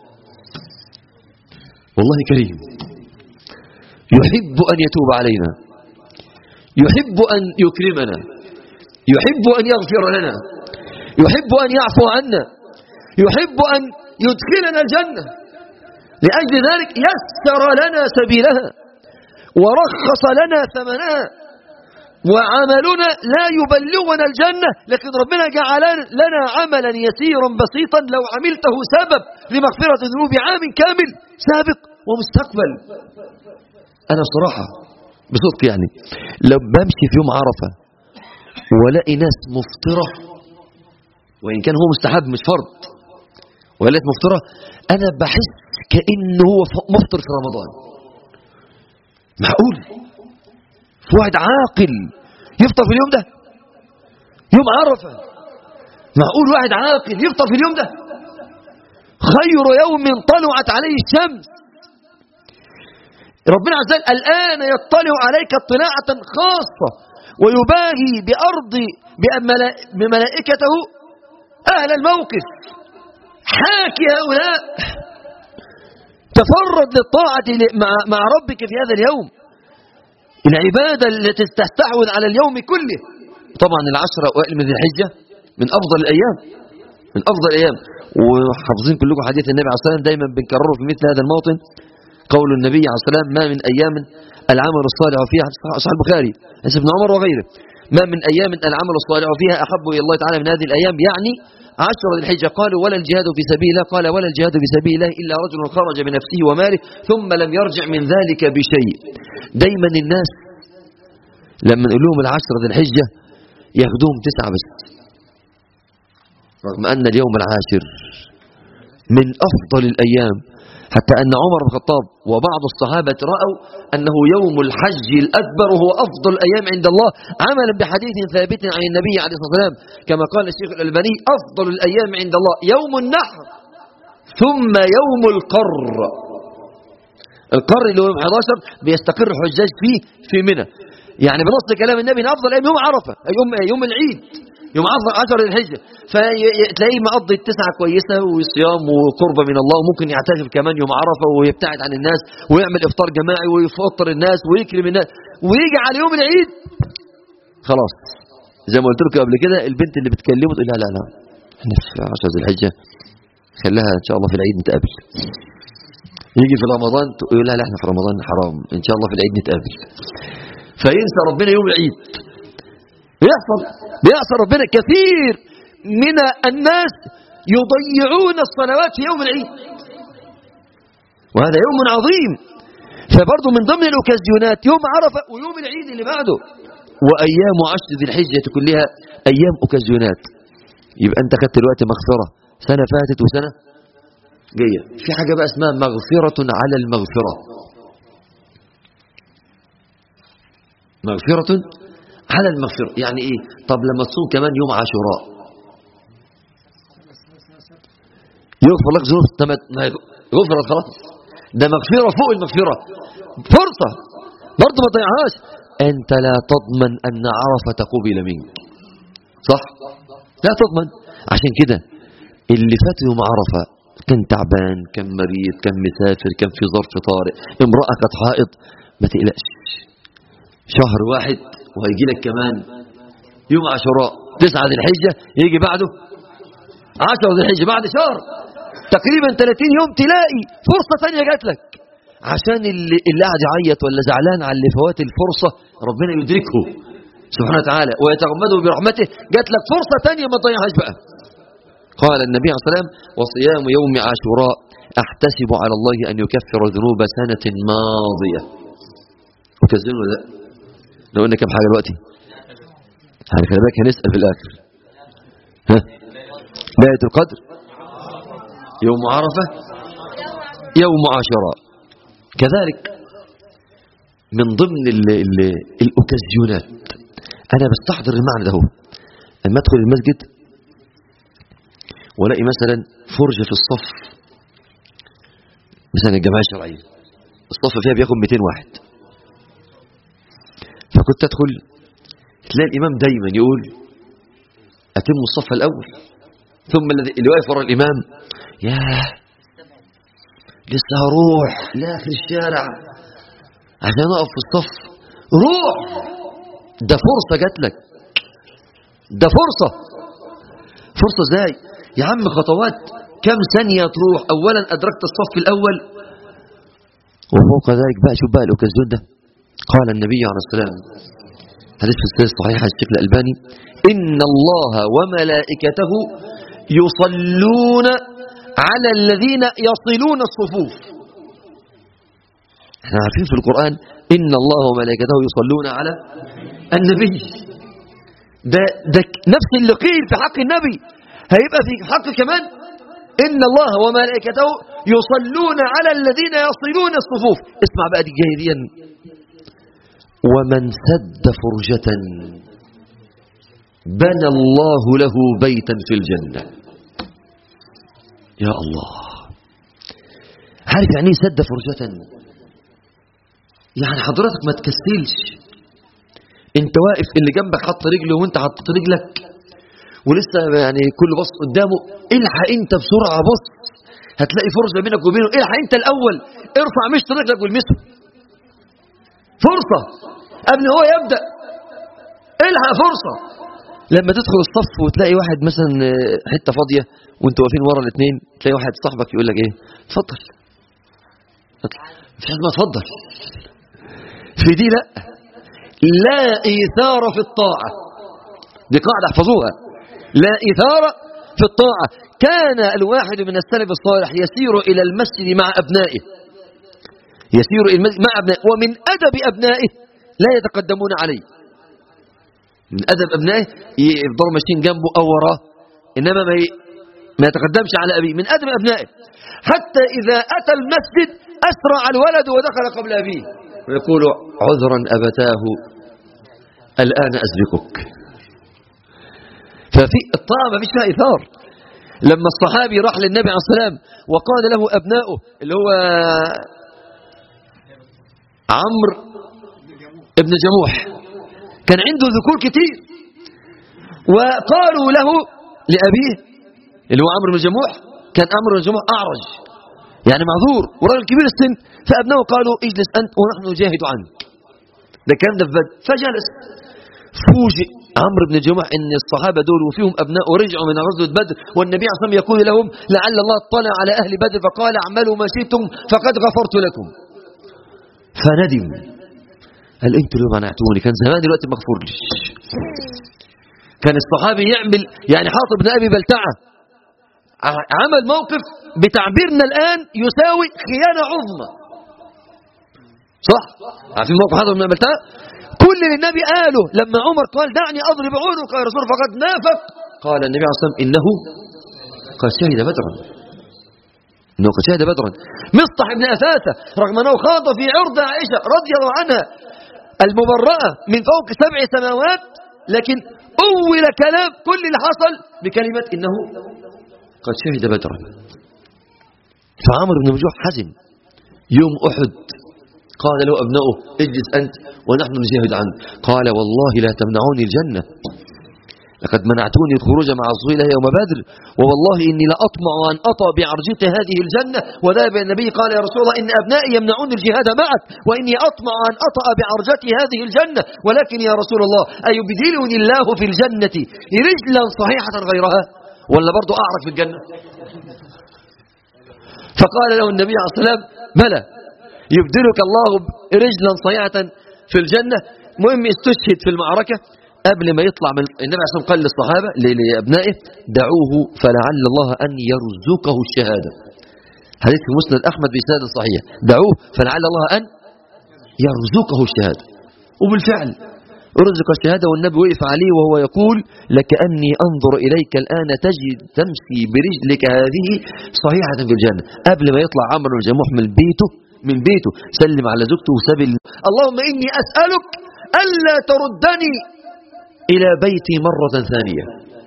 والله كريم يحب ان يتوب علينا يحب أن يكرمنا يحب أن يغفر لنا يحب أن يعفو عنا يحب أن يدخلنا الجنة لأجل ذلك يسر لنا سبيلها ورخص لنا ثمنها وعملنا لا يبلغنا الجنة لكن ربنا جعل لنا عملا يسيرا بسيطا لو عملته سبب لمغفرة ذنوب عام كامل سابق ومستقبل أنا صراحة بصدق يعني لو بمشي في يوم عرفة ولاقي ناس مفطرة وإن كان هو مستحب مش فرض ولقيت مفطرة أنا بحس كأنه هو مفطر في رمضان معقول في واحد عاقل يفطر في اليوم ده يوم عرفة معقول واحد عاقل يفطر في اليوم ده خير يوم طلعت عليه الشمس ربنا عز وجل الآن يطلع عليك اطلاعة خاصة ويباهي بأرض بملائكته أهل الموقف حاكي هؤلاء تفرد للطاعة مع, مع ربك في هذا اليوم العبادة التي تستحوذ على اليوم كله طبعا العشرة أوائل من ذي الحجة من أفضل الأيام من أفضل الأيام وحافظين كلكم حديث النبي عليه الصلاة والسلام دايما بنكرره في مثل هذا الموطن قول النبي عليه الصلاة والسلام ما من أيام العمل الصالح فيها صحيح البخاري حديث ابن عمر وغيره ما من أيام العمل الصالح فيها أحب إلى الله تعالى من هذه الأيام يعني عشر ذي الحجة قالوا ولا الجهاد في سبيل الله قال ولا الجهاد في سبيل الله إلا رجل خرج بنفسه وماله ثم لم يرجع من ذلك بشيء دايما الناس لما نقول لهم العشر ذي الحجة ياخدوهم تسعة بس رغم أن اليوم العاشر من أفضل الأيام حتى أن عمر بن الخطاب وبعض الصحابة رأوا أنه يوم الحج الأكبر وهو أفضل الأيام عند الله عملا بحديث ثابت عن النبي عليه الصلاة والسلام كما قال الشيخ الألباني أفضل الأيام عند الله يوم النحر ثم يوم القر القر اللي هو يوم 11 بيستقر الحجاج فيه في منى يعني بنص كلام النبي أفضل أيام يوم عرفة يوم يوم العيد يوم عشر الحجة فتلاقيه مقضي التسعة كويسة وصيام وقربة من الله وممكن يعتكف كمان يوم عرفة ويبتعد عن الناس ويعمل إفطار جماعي ويفطر الناس ويكرم الناس ويجي على يوم العيد خلاص زي ما قلت لكم قبل كده البنت اللي بتكلمه تقول لا لا لا احنا في 10 ذي الحجة خليها ان شاء الله في العيد نتقابل يجي في رمضان تقول لا لا احنا في رمضان حرام ان شاء الله في العيد نتقابل فينسى ربنا يوم العيد بيحصل بيحصل ربنا كثير من الناس يضيعون الصلوات في يوم العيد وهذا يوم عظيم فبرضه من ضمن الأوكازيونات يوم عرفة ويوم العيد اللي بعده وأيام عشر ذي الحجة كلها أيام أوكازيونات يبقى أنت خدت الوقت مغفرة سنة فاتت وسنة جاية في حاجة بقى اسمها مغفرة على المغفرة مغفرة على المغفرة يعني ايه طب لما تصوم كمان يوم عاشوراء يغفر لك ذنوب غفرت خلاص ده مغفرة فوق المغفرة فرصة برضه ما تضيعهاش انت لا تضمن ان عرفة قبل منك صح لا تضمن عشان كده اللي فات يوم عرفة كان تعبان كان مريض كان مسافر كان في ظرف طارئ امرأة كانت حائض ما تقلقش شهر واحد وهيجي لك كمان يوم عاشوراء تسعة ذي الحجة يجي بعده عشرة ذي الحجة بعد شهر تقريبا 30 يوم تلاقي فرصة ثانية جات لك عشان اللي, اللي قاعد يعيط ولا زعلان على اللي فوات الفرصة ربنا يدركه سبحانه وتعالى ويتغمده برحمته جات لك فرصة تانية ما تضيعهاش بقى قال النبي عليه الصلاة والسلام وصيام يوم عاشوراء أحتسب على الله أن يكفر ذنوب سنة ماضية وكذبين ولا لا لو قلنا كم حاجة دلوقتي يعني خلي بالك هنسأل في الآخر ها ليلة القدر يوم عرفة يوم عاشوراء كذلك من ضمن ال ال الأوكازيونات أنا بستحضر المعنى ده هو لما أدخل المسجد ولاقي مثلا فرجة في الصف مثلا الجماعة الشرعية الصف فيها بياخد 200 واحد فكنت أدخل تلاقي الإمام دايما يقول أتم الصف الأول ثم الذي اللي واقف ورا الإمام ياه لسه هروح لآخر الشارع عشان أقف في الصف روح ده فرصة جات لك ده فرصة فرصة ازاي يا عم خطوات كم ثانية تروح أولا أدركت الصف الأول وفوق ذلك بقى شوف بقى الأوكازيون ده قال النبي عليه السلام حديث في السلسلة الصحيحة الشيخ الألباني إن الله وملائكته يصلون على الذين يصلون الصفوف احنا عارفين في القرآن إن الله وملائكته يصلون على النبي ده, ده نفس اللي قيل في حق النبي هيبقى في حق كمان إن الله وملائكته يصلون على الذين يصلون الصفوف اسمع بقى دي جاي دي ومن سد فرجة بنى الله له بيتا في الجنة يا الله عارف يعني ايه سد فرجة يعني حضرتك ما تكسلش انت واقف اللي جنبك حط رجله وانت حطيت رجلك ولسه يعني كل بص قدامه الحق انت بسرعة بص هتلاقي فرصة بينك وبينه الحق انت الاول ارفع مشط رجلك والمسه فرصة قبل هو يبدأ الحق فرصة لما تدخل الصف وتلاقي واحد مثلا حتة فاضية وانت واقفين ورا الاثنين تلاقي واحد صاحبك يقول لك ايه اتفضل مش لازم اتفضل في دي لا لا إيثار في الطاعة دي قاعدة احفظوها لا إيثار في الطاعة كان الواحد من السلف الصالح يسير إلى المسجد مع أبنائه يسير إلى المسجد مع أبنائه ومن أدب أبنائه لا يتقدمون عليه من أدب أبنائه يفضلوا ماشيين جنبه أو وراه إنما ما ما يتقدمش على أبيه من أدب أبنائه حتى إذا أتى المسجد أسرع الولد ودخل قبل أبيه ويقول عذرا أبتاه الآن أسبقك ففي الطاعة ما فيش فيها إثار لما الصحابي راح للنبي عليه السلام وقال له أبناؤه اللي هو عمرو ابن جموح كان عنده ذكور كتير وقالوا له لأبيه اللي هو عمرو بن جموح كان عمرو بن جموح أعرج يعني معذور وراجل كبير السن فأبنائه قالوا اجلس أنت ونحن نجاهد عنك ده كان ده فجلس فوجئ عمرو بن جموح ان الصحابة دول وفيهم أبناء رجعوا من غزوة بدر والنبي عليه الصلاة يقول لهم لعل الله اطلع على أهل بدر فقال اعملوا ما شئتم فقد غفرت لكم فندم قال انتوا اللي منعتوني كان زمان دلوقتي مغفور لي كان الصحابي يعمل يعني حاطب بن ابي بلتعه عمل موقف بتعبيرنا الآن يساوي خيانة عظمى صح عارفين موقف حاطب بن ابي بلتعه كل اللي النبي قاله لما عمر قال دعني أضرب عنق يا رسول فقد نافق قال النبي عليه الصلاة والسلام إنه قد شهد بدرا إنه قد شهد بدرا مصطح بن أثاثة رغم أنه خاض في عرض عائشة رضي الله عنها المبرأة من فوق سبع سماوات لكن أول كلام كل اللي حصل بكلمة إنه قد شهد بدرا فعمر بن مجوح حزن يوم أحد قال له أبنائه اجلس أنت ونحن نجاهد عنك قال والله لا تمنعوني الجنة لقد منعتوني الخروج مع رسول الله يوم بدر ووالله إني لأطمع أن أطأ بعرجة هذه الجنة وذهب النبي قال يا رسول الله إن أبنائي يمنعون الجهاد معك وإني أطمع أن أطأ بعرجة هذه الجنة ولكن يا رسول الله أيبدلني الله في الجنة رجلا صحيحة غيرها ولا برضو أعرف في الجنة فقال له النبي عليه الصلاة والسلام بلى يبدلك الله رجلا صيعة في الجنة مهم استشهد في المعركة قبل ما يطلع من النبي عليه الصلاة والسلام قال للصحابة لأبنائه دعوه فلعل الله أن يرزقه الشهادة حديث في مسند أحمد بإسناد صحيح دعوه فلعل الله أن يرزقه الشهادة وبالفعل رزق الشهادة والنبي وقف عليه وهو يقول لكأني أنظر إليك الآن تجد تمشي برجلك هذه صحيحة في الجنة قبل ما يطلع عمرو الجموح من بيته من بيته سلم على زوجته وساب اللهم إني أسألك ألا تردني إلى بيتي مرة ثانية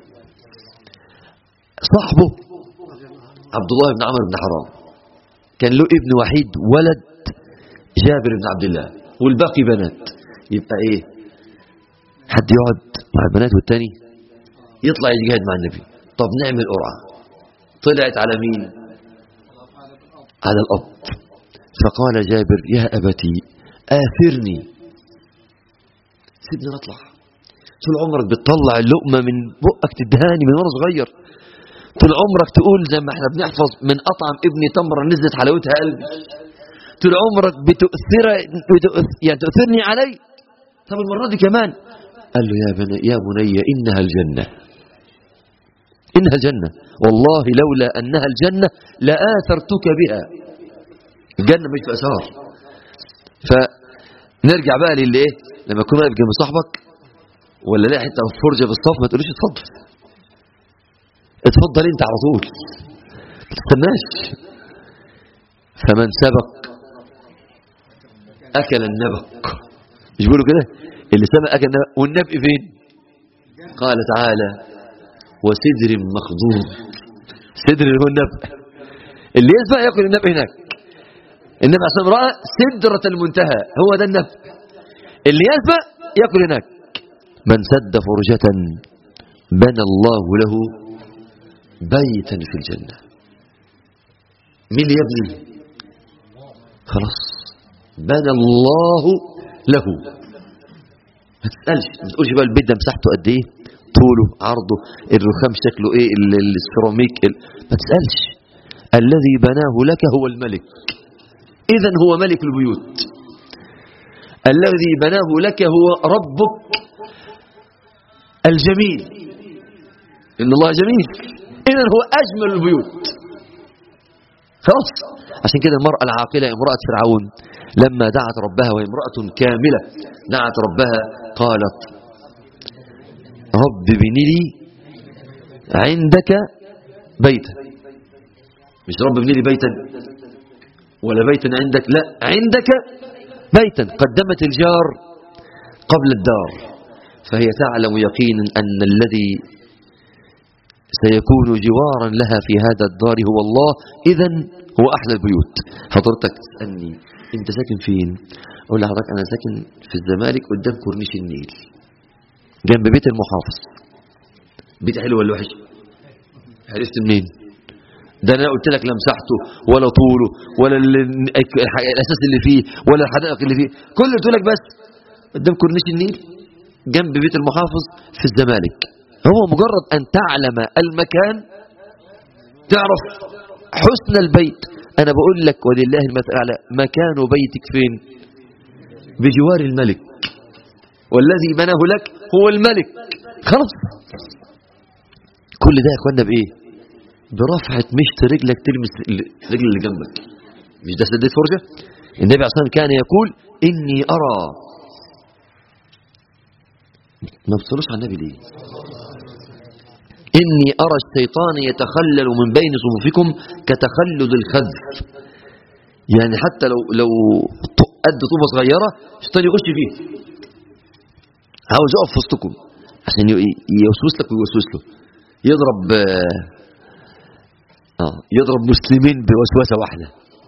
صاحبه عبد الله بن عمرو بن حرام كان له ابن وحيد ولد جابر بن عبد الله والباقي بنات يبقى ايه حد يقعد مع البنات والتاني يطلع يجاهد مع النبي طب نعمل قرعة طلعت على مين على الأب فقال جابر يا أبتي آثرني سيبني نطلع طول عمرك بتطلع اللقمة من بقك تدهاني من وانا صغير طول عمرك تقول زي ما احنا بنحفظ من أطعم ابني تمرة نزلت حلاوتها قلبي طول عمرك بتؤثر يعني تؤثرني علي طب المرة دي كمان قال له يا بني يا بني إنها الجنة إنها الجنة والله لولا أنها الجنة لآثرتك بها الجنة مش في أثار فنرجع بقى للي إيه لما تكون واقف جنب صاحبك ولا لا حتة فرجة في الصف ما تقولوش اتفضل اتفضل انت على طول ما تستناش فمن سبق أكل النبق مش بيقولوا كده اللي سبق أكل النبق والنبق فين قال تعالى وسدر مخضوض سدر اللي هو النبق اللي يسبق يأكل النبق هناك النبي عليه الصلاة رأى سدرة المنتهى هو ده النبق اللي يسبق يأكل هناك من سد فرجة بنى الله له بيتا في الجنة مين اللي يبني خلاص بنى الله له ما تسألش ما تقولش بقى البيت ده مساحته قد ايه طوله عرضه الرخام شكله ايه السيراميك ما تسألش الذي بناه لك هو الملك اذا هو ملك البيوت الذي بناه لك هو ربك الجميل إن الله جميل إذا هو أجمل البيوت خلاص عشان كده المرأة العاقلة امرأة فرعون لما دعت ربها وهي امرأة كاملة دعت ربها قالت رب ابن لي عندك بيتا مش رب ابن لي بيتا ولا بيتا عندك لا عندك بيتا قدمت الجار قبل الدار فهي تعلم يقينا أن الذي سيكون جوارا لها في هذا الدار هو الله إذا هو أحلى البيوت حضرتك تسألني أنت ساكن فين أقول لحضرتك أنا ساكن في الزمالك قدام كورنيش النيل جنب بيت المحافظ بيت حلو ولا وحش عرفت منين ده انا قلت لك لا مساحته ولا طوله ولا الاساس اللي فيه ولا الحدائق اللي فيه كل اللي قلت لك بس قدام كورنيش النيل جنب بيت المحافظ في الزمالك هو مجرد أن تعلم المكان تعرف حسن البيت أنا بقول لك ولله المثل على مكان بيتك فين بجوار الملك والذي بناه لك هو الملك خلاص كل ده يا اخوانا بايه برفعة مشط رجلك تلمس الرجل اللي جنبك مش ده سديت فرجة النبي عليه الصلاة والسلام كان يقول إني أرى ما بتصلوش على النبي ليه إني أرى الشيطان يتخلل من بين صفوفكم كتخلل الخذف يعني حتى لو لو قد طوبة صغيرة الشيطان يخش فيه عاوز يقف في وسطكم عشان يوسوس لك ويوسوس له يضرب آه يضرب مسلمين بوسوسة واحدة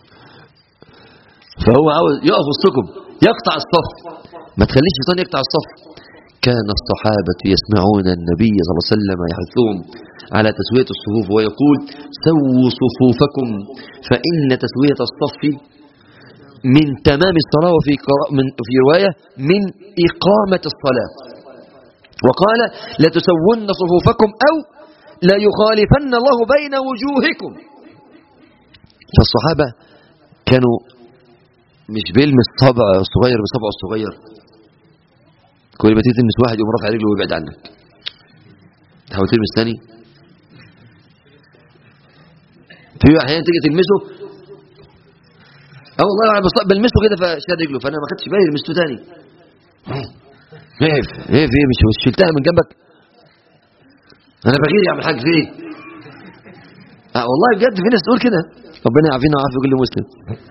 فهو عاوز يقف وسطكم يقطع الصف ما تخليش الشيطان يقطع الصف كان الصحابة يسمعون النبي صلى الله عليه وسلم يحثهم على تسوية الصفوف ويقول سووا صفوفكم فإن تسوية الصف من تمام الصلاة وفي من في رواية من إقامة الصلاة وقال لتسون صفوفكم أو لا يخالفن الله بين وجوهكم فالصحابة كانوا مش بيلمس صبع الصغير بصبعه الصغير كل ما تيجي تلمس واحد يقوم رافع رجله ويبعد عنك تحاول تلمس تاني في احيانا تيجي تلمسه اه والله انا بص- بلمسه كده فشال رجله فانا ما خدتش بالي لمسته تاني ايه ايه في إيه؟ مش مش شلتها من جنبك انا بغير يا عم الحاج في ايه اه والله بجد في ناس تقول كده ربنا يعافينا ويعافي كل مسلم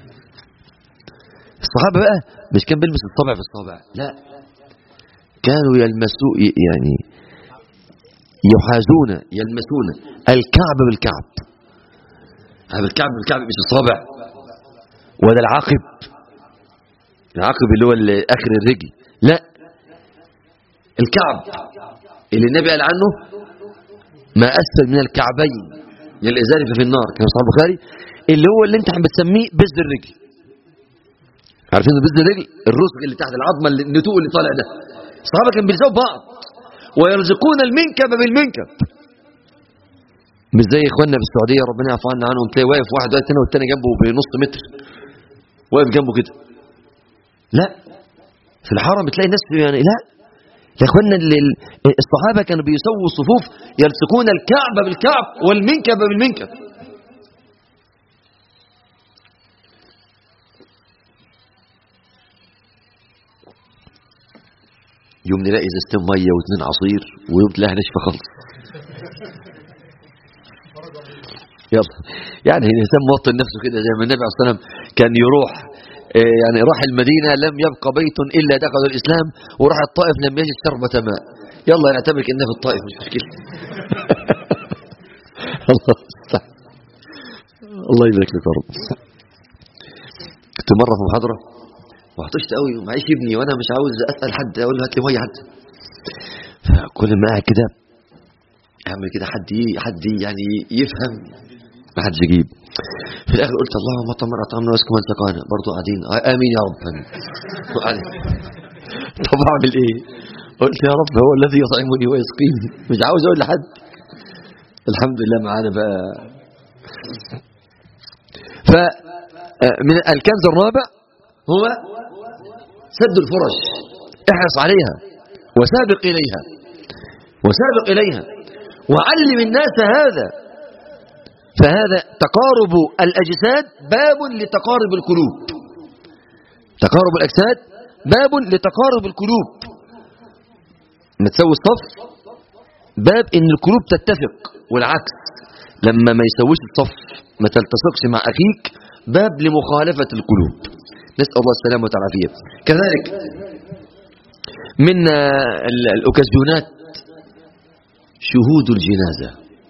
الصحابه بقى مش كان بيلمس الصابع في الصابع لا كانوا يلمسوا يعني يحاذون يلمسون الكعب بالكعب هذا الكعب بالكعب مش الصابع ولا العقب العقب اللي هو ال- اخر الرجل لا الكعب اللي النبي قال عنه ما اسفل من الكعبين للازار ففي النار كما صحيح البخاري اللي هو اللي انت عم بتسميه بز الرجل عارفين بز الرجل الرسغ اللي تحت العظمه اللي النتوء اللي طالع ده الصحابه كانوا بيلزقوا بعض ويرزقون المنكب بالمنكب مش زي اخواننا في السعوديه ربنا يعفو عنا عنهم تلاقي واقف واحد واقف هنا والتاني جنبه بنص متر واقف جنبه كده لا في الحرم بتلاقي الناس يعني لا يا اخوانا ال- ال- الصحابه كانوا بيسووا الصفوف يلصقون الكعب بالكعب والمنكب بالمنكب يوم نلاقي ازازتين ميه واثنين عصير ويوم تلاقيها ناشفه خالص يلا يعني الانسان موطن نفسه كده زي ما النبي عليه الصلاه والسلام كان يروح آه، يعني راح المدينه لم يبقى بيت الا دخل الاسلام وراح الطائف لم يجد شربة ماء يلا نعتبر كانه في الطائف مش مشكله الله يستر. الله يبارك لك يا رب كنت مره في محاضره وعطشت قوي ومعيش ابني وانا مش عاوز اسال حد اقول له هات لي ميه حد فكل ما قاعد كده اعمل كده حد ي- حد يعني يفهم ما حدش يجيب في الاخر قلت اللهم طمر اطعمنا واسكن من سقانا برضه قاعدين آه، امين يا رب امين وقاعدين. طب اعمل ايه قلت يا رب هو الذي يطعمني ويسقيني مش عاوز اقول لحد الحمد لله معانا بقى فمن الكنز الرابع هو سد الفرج احرص عليها وسابق إليها وسابق إليها وعلم الناس هذا فهذا تقارب الأجساد باب لتقارب القلوب تقارب الأجساد باب لتقارب القلوب ما تسوي الصف باب ان القلوب تتفق والعكس لما ما يسويش الصف ما تلتصقش مع اخيك باب لمخالفة القلوب نسأل الله السلامة والعافية كذلك من آه، ال- الأوكازيونات شهود الجنازة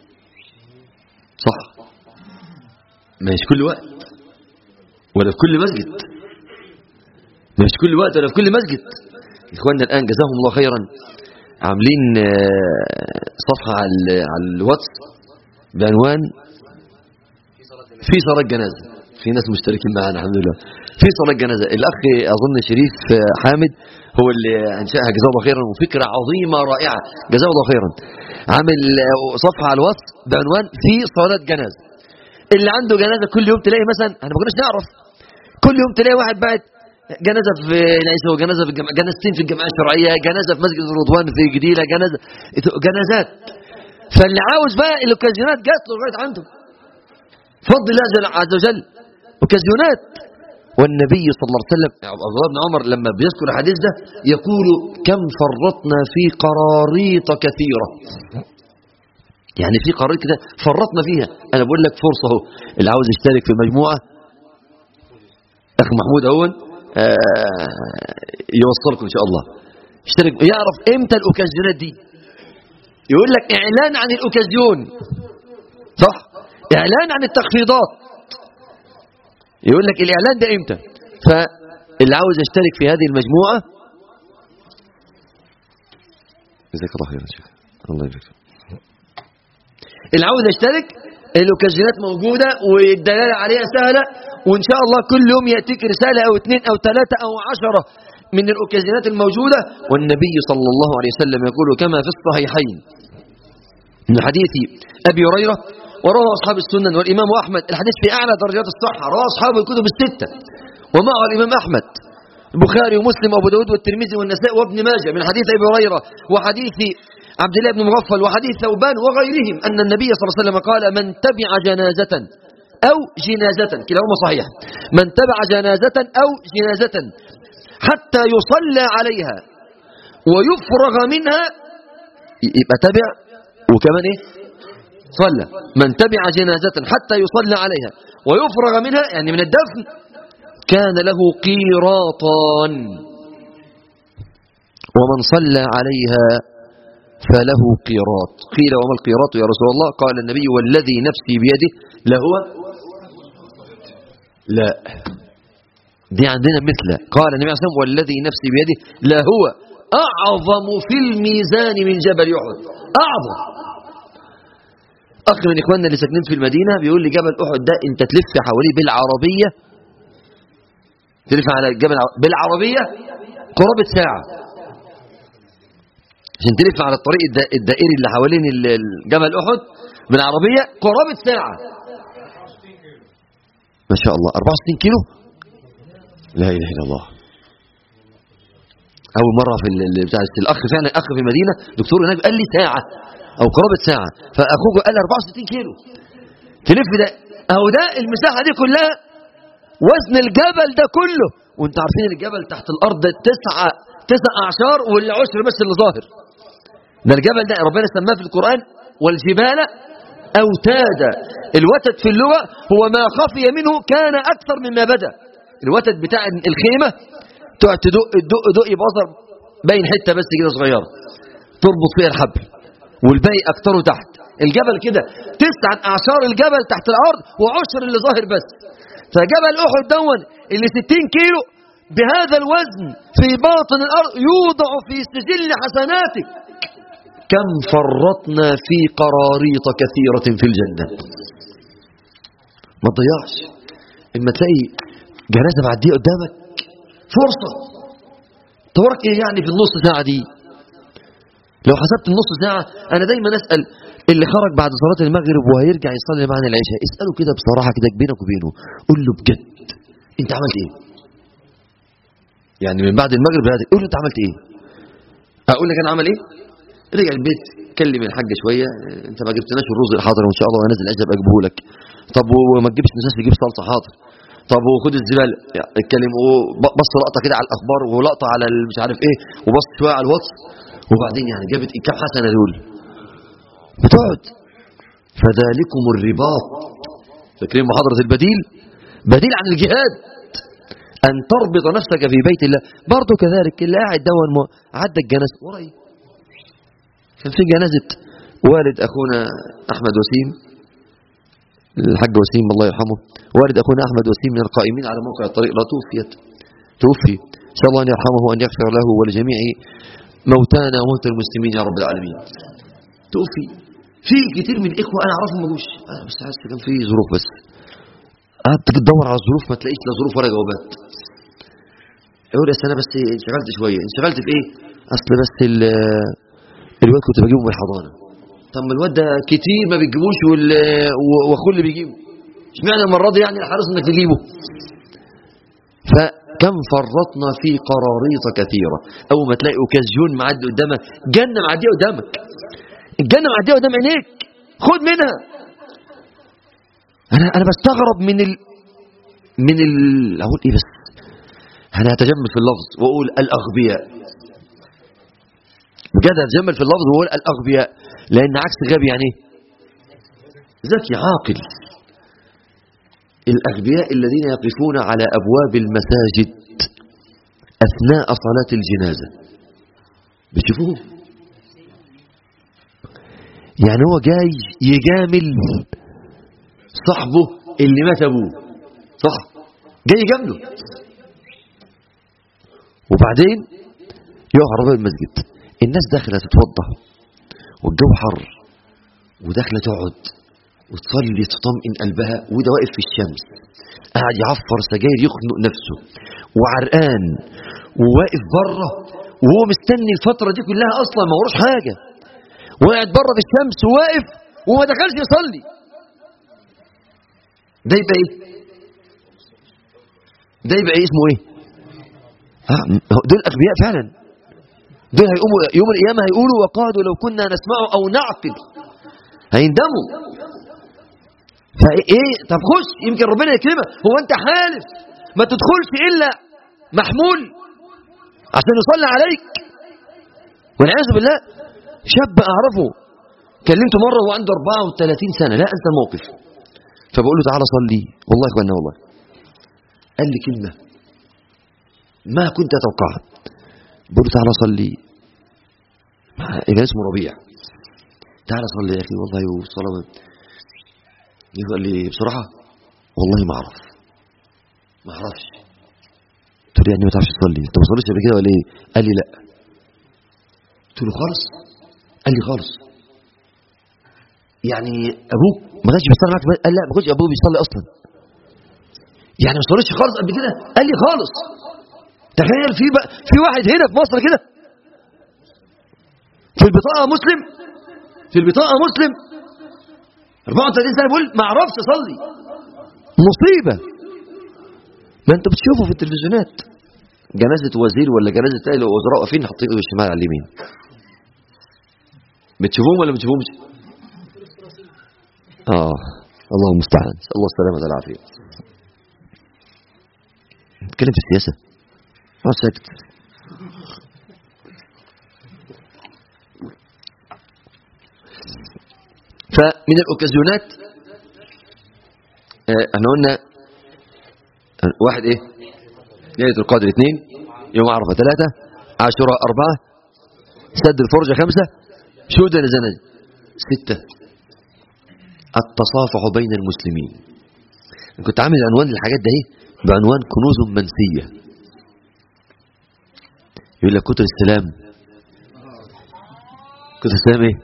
صح مش كل وقت ولا في كل مسجد مش كل وقت ولا في كل مسجد إخواننا الآن جزاهم الله خيرا عاملين آه، صفحة على ال- على الواتس بعنوان في صلاة جنازة في ناس مشتركين معنا الحمد لله في صلاة جنازة الأخ أظن شريف آه، حامد هو اللي أنشأها جزاه الله خيرا وفكرة عظيمة رائعة جزاه الله خيرا عامل آه، صفحة على الواتس بعنوان في صلاة جنازة اللي عنده جنازة كل يوم تلاقي مثلا احنا ما كناش نعرف كل يوم تلاقي واحد بعت جنازة في العيسى وجنازة في الجامعة جنازتين في الجمعية الشرعية جنازة في مسجد الرضوان في جديلة جنازة جنازات فاللي عاوز بقى الاوكازيونات جات له لغاية عنده فضل الله جل- عز وجل اوكازيونات والنبي صلى الله عليه وسلم عبد الله بن عمر لما بيذكر الحديث ده يقول كم فرطنا في قراريط كثيرة يعني في قراريط كده فرطنا فيها انا بقول لك فرصة اهو اللي عاوز يشترك في مجموعة اخ محمود اهون آه، يوصلكم ان شاء الله اشترك يعرف امتى الاوكازيونات دي يقول لك اعلان عن الاوكازيون صح اعلان عن التخفيضات يقول لك الاعلان ده امتى فاللي عاوز يشترك في هذه المجموعه جزاك الله خير يا شيخ الله يبارك فيك. اللي عاوز يشترك الاوكازيونات موجوده والدلاله عليها سهله وان شاء الله كل يوم ياتيك رساله او اثنين او ثلاثه او عشره من الاوكازيونات الموجوده والنبي صلى الله عليه وسلم يقول كما في الصحيحين من حديث ابي هريره وروى اصحاب السنن والامام احمد الحديث في اعلى درجات الصحه رواه اصحاب الكتب السته ومعه الإمام أحمد البخاري ومسلم وأبو داود والترمذي والنسائي وابن ماجه من حديث أبي هريرة وحديث عبد الله بن مغفل وحديث ثوبان وغيرهم أن النبي صلى الله عليه وسلم قال من تبع جنازة أو جنازة كلاهما صحيح من تبع جنازة أو جنازة حتى يصلى عليها ويفرغ منها يبقى تبع وكمان ايه صلى من تبع جنازة حتى يصلى عليها ويفرغ منها يعني من الدفن كان له قيراطان ومن صلى عليها فله قيراط قيل وما القيراط يا رسول الله قال النبي والذي نفسي بيده لهو لا دي عندنا مثل قال النبي عليه الصلاة والسلام والذي نفسي بيده لهو أعظم في الميزان من جبل أحد أعظم أخ من إخواننا اللي ساكنين في المدينة بيقول لي جبل أحد ده أنت تلف حواليه بالعربية تلف على الجبل بالعربية قرابة ساعة عشان تلف على الطريق الدا- الدائري اللي حوالين ال- الجبل أحد بالعربية قرابة ساعة ما شاء الله 64 كيلو لا إله إلا الله أول مرة في ال- ال- بتاع الأخ فعلا أخ في المدينة دكتور هناك قال لي ساعة أو قرابة ساعة فأخوه قال لي 64 كيلو تلف ده أهو ده المساحة دي كلها وزن الجبل ده كله وانت عارفين الجبل تحت الأرض ده تسعة تسع أعشار والعشر بس اللي ظاهر ده الجبل ده ربنا سماه في القرآن والجبال أوتادا الوتد في اللغة هو ما خفي منه كان أكثر مما بدأ الوتد بتاع الخيمة تقعد تدق تدق دق يبقى أصغر باين حتة بس كده صغيرة تربط فيها الحبل والباقي أكتره تحت الجبل كده تسعة أعشار الجبل تحت الأرض وعشر اللي ظاهر بس فجبل أحد دون اللي 60 كيلو بهذا الوزن في باطن الأرض يوضع في سجل حسناتك كم فرطنا في قراريط كثيرة في الجنة ما تضيعش اما تلاقي جنازة معدية قدامك فرصة تورك ايه يعني في النص ساعة دي لو حسبت النص ساعة انا دايما اسأل اللي خرج بعد صلاة المغرب وهيرجع يصلي معنا العشاء اسأله كده بصراحة كده بينك وبينه قول له بجد انت عملت ايه يعني من بعد المغرب هذا قول له انت عملت ايه اقول لك انا عمل ايه رجع البيت كلم الحاج شويه انت ما جبتناش الرز الحاضر وان شاء الله وانا نازل اجيب اجيبه لك طب وما تجيبش نساس تجيب صلصه حاضر طب وخد الزباله يعني اتكلم بص لقطه كده على الاخبار ولقطه على مش عارف ايه وبص شويه على الواتس وبعدين يعني جابت إيه؟ كام حسنه دول بتقعد فذلكم الرباط فاكرين محاضره البديل بديل عن الجهاد أن تربط نفسك في بيت الله برضه كذلك اللي قاعد دون م- عدى الجنازة وراي كان في جنازة والد أخونا أحمد وسيم الحاج وسيم الله يرحمه والد أخونا أحمد وسيم من القائمين على موقع الطريق لا توفيت توفي نسأل الله أن يرحمه وأن يغفر له ولجميع موتانا وموتى المسلمين يا رب العالمين توفي في كتير من الإخوة أنا أعرفهم ما جوش أنا بس عايز كان في ظروف بس قعدت تدور على الظروف ما تلاقيش لا ظروف ولا جوابات يقول يا انا بس انشغلت شويه انشغلت في ايه اصل بس ال- الواد كنت بجيبه من الحضانه طب ما الواد ده كتير ما بتجيبوش وال- و- واخوه اللي بيجيبه اشمعنى المره دي يعني الحريص انك تجيبه فكم فرطنا في قراريط كثيره اول ما تلاقي اوكازيون معدي قدامك جنه معديه قدامك الجنه معديه قدام عينيك خد منها انا انا بستغرب من ال من ال اقول ايه بس انا هتجمل في اللفظ واقول الاغبياء بجد هتجمل في اللفظ واقول الاغبياء لان عكس غبي يعني ايه ذكي عاقل الاغبياء الذين يقفون على ابواب المساجد اثناء صلاه الجنازه بتشوفوه يعني هو جاي يجامل صاحبه اللي مات ابوه صح جاي يجامله وبعدين يقف على باب المسجد الناس داخله تتوضا والجو حر وداخله تقعد وتصلي تطمئن قلبها وده واقف في الشمس قاعد يعفر سجاير يخنق نفسه وعرقان وواقف بره وهو مستني الفتره دي كلها اصلا ما وروش حاجه وقاعد بره في الشمس وواقف وما دخلش يصلي ده يبقى ايه ده يبقى اسمه ايه آه دول اغبياء فعلا دول هيقوموا يوم القيامه هيقولوا وقالوا لو كنا نسمع او نعقل هيندموا فايه طب خش يمكن ربنا يكرمك هو انت حالف ما تدخلش الا محمول عشان يصلي عليك والعياذ بالله شاب اعرفه كلمته مره وهو عنده 34 سنه لا انسى الموقف فبقول له تعالى صلي والله يا اخوانا والله قال لي كلمه ما كنت اتوقعها بقول له تعالى صلي يبقى اسمه ربيع تعالى صلي يا اخي والله والصلاه يقول لي بصراحه والله ما اعرف ما اعرفش قلت له يعني ما تعرفش تصلي انت ما صليتش قبل كده ولا ايه قال لي لا قلت له خالص قال لي خالص يعني ابوك ما كانش بيصلي معاك قال لا ما كانش ابوه بيصلي اصلا يعني ما صليتش خالص قبل كده قال لي خالص تخيل في بقى في واحد هنا في مصر كده في البطاقه مسلم في البطاقه مسلم 34 سنه بيقول ما اعرفش اصلي مصيبه ما انت بتشوفه في التلفزيونات جنازه وزير ولا جنازه تاني وزراء واقفين حاطين ايده الشمال على اليمين بتشوفوهم ولا ما بتشوفوهمش؟ اه الله المستعان نسال الله السلامه والعافيه نتكلم في السياسه اقعد ساكت فمن الاوكازيونات آه، احنا قلنا واحد ايه ليله القدر اثنين يوم عرفه ثلاثه عاشوراء اربعه سد الفرجه خمسه شهود الزنا سته التصافح بين المسلمين كنت عامل عنوان للحاجات ده ايه بعنوان كنوز منسيه يقول لك كتر السلام كتر السلام ايه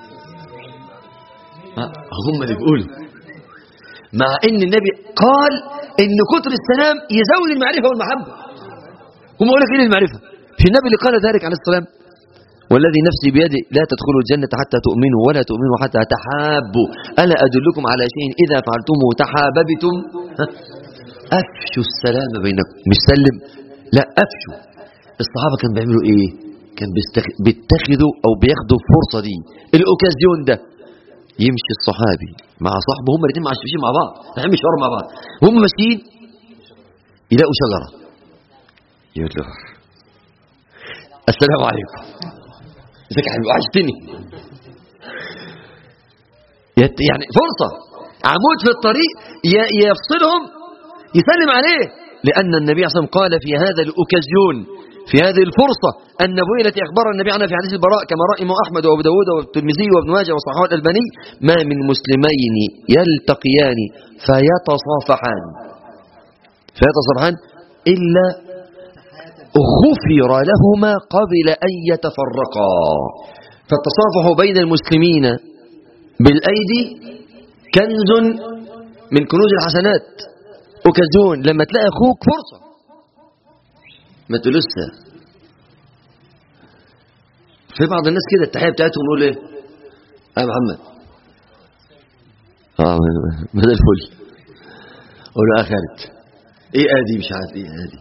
آه، هم اللي بيقولوا مع ان النبي قال ان كتر السلام يزود المعرفه والمحبه هم يقول لك ايه المعرفه في النبي اللي قال ذلك عليه السلام والذي نفسي بيده لا تدخلوا الجنة حتى تؤمنوا ولا تؤمنوا حتى تحابوا ألا أدلكم على شيء إذا فعلتموه تحاببتم ها؟ أفشوا السلام بينكم مش سلم لا أفشوا الصحابة كانوا بيعملوا إيه كان بيستخ- بيتخذوا أو بياخدوا الفرصة دي الأوكازيون ده يمشي الصحابي مع صاحبه هم الاثنين ماشيين مع بعض رايحين مشوار مع بعض هم ماشيين يلاقوا شجرة يقول له السلام عليكم ازيك يا حبيبي وحشتني يت- يعني فرصة عمود في الطريق ي- يفصلهم يسلم عليه لأن النبي صلى الله عليه وسلم قال في هذا الأوكازيون في هذه الفرصة النبوية التي أخبر النبي عنها في حديث البراء كما رأى إمام أحمد وأبو داود والترمذي وابن ماجه وصححه الألباني ما من مسلمين يلتقيان فيتصافحان فيتصافحان إلا غفر لهما قبل أن يتفرقا فالتصافح بين المسلمين بالأيدي كنز من كنوز الحسنات أوكازيون لما تلاقي أخوك فرصة ما تلسها في بعض الناس كده التحية بتاعتهم يقول ايه يا محمد اه ما ده الفل اقول له اخرت ايه ادي مش عارف ايه ادي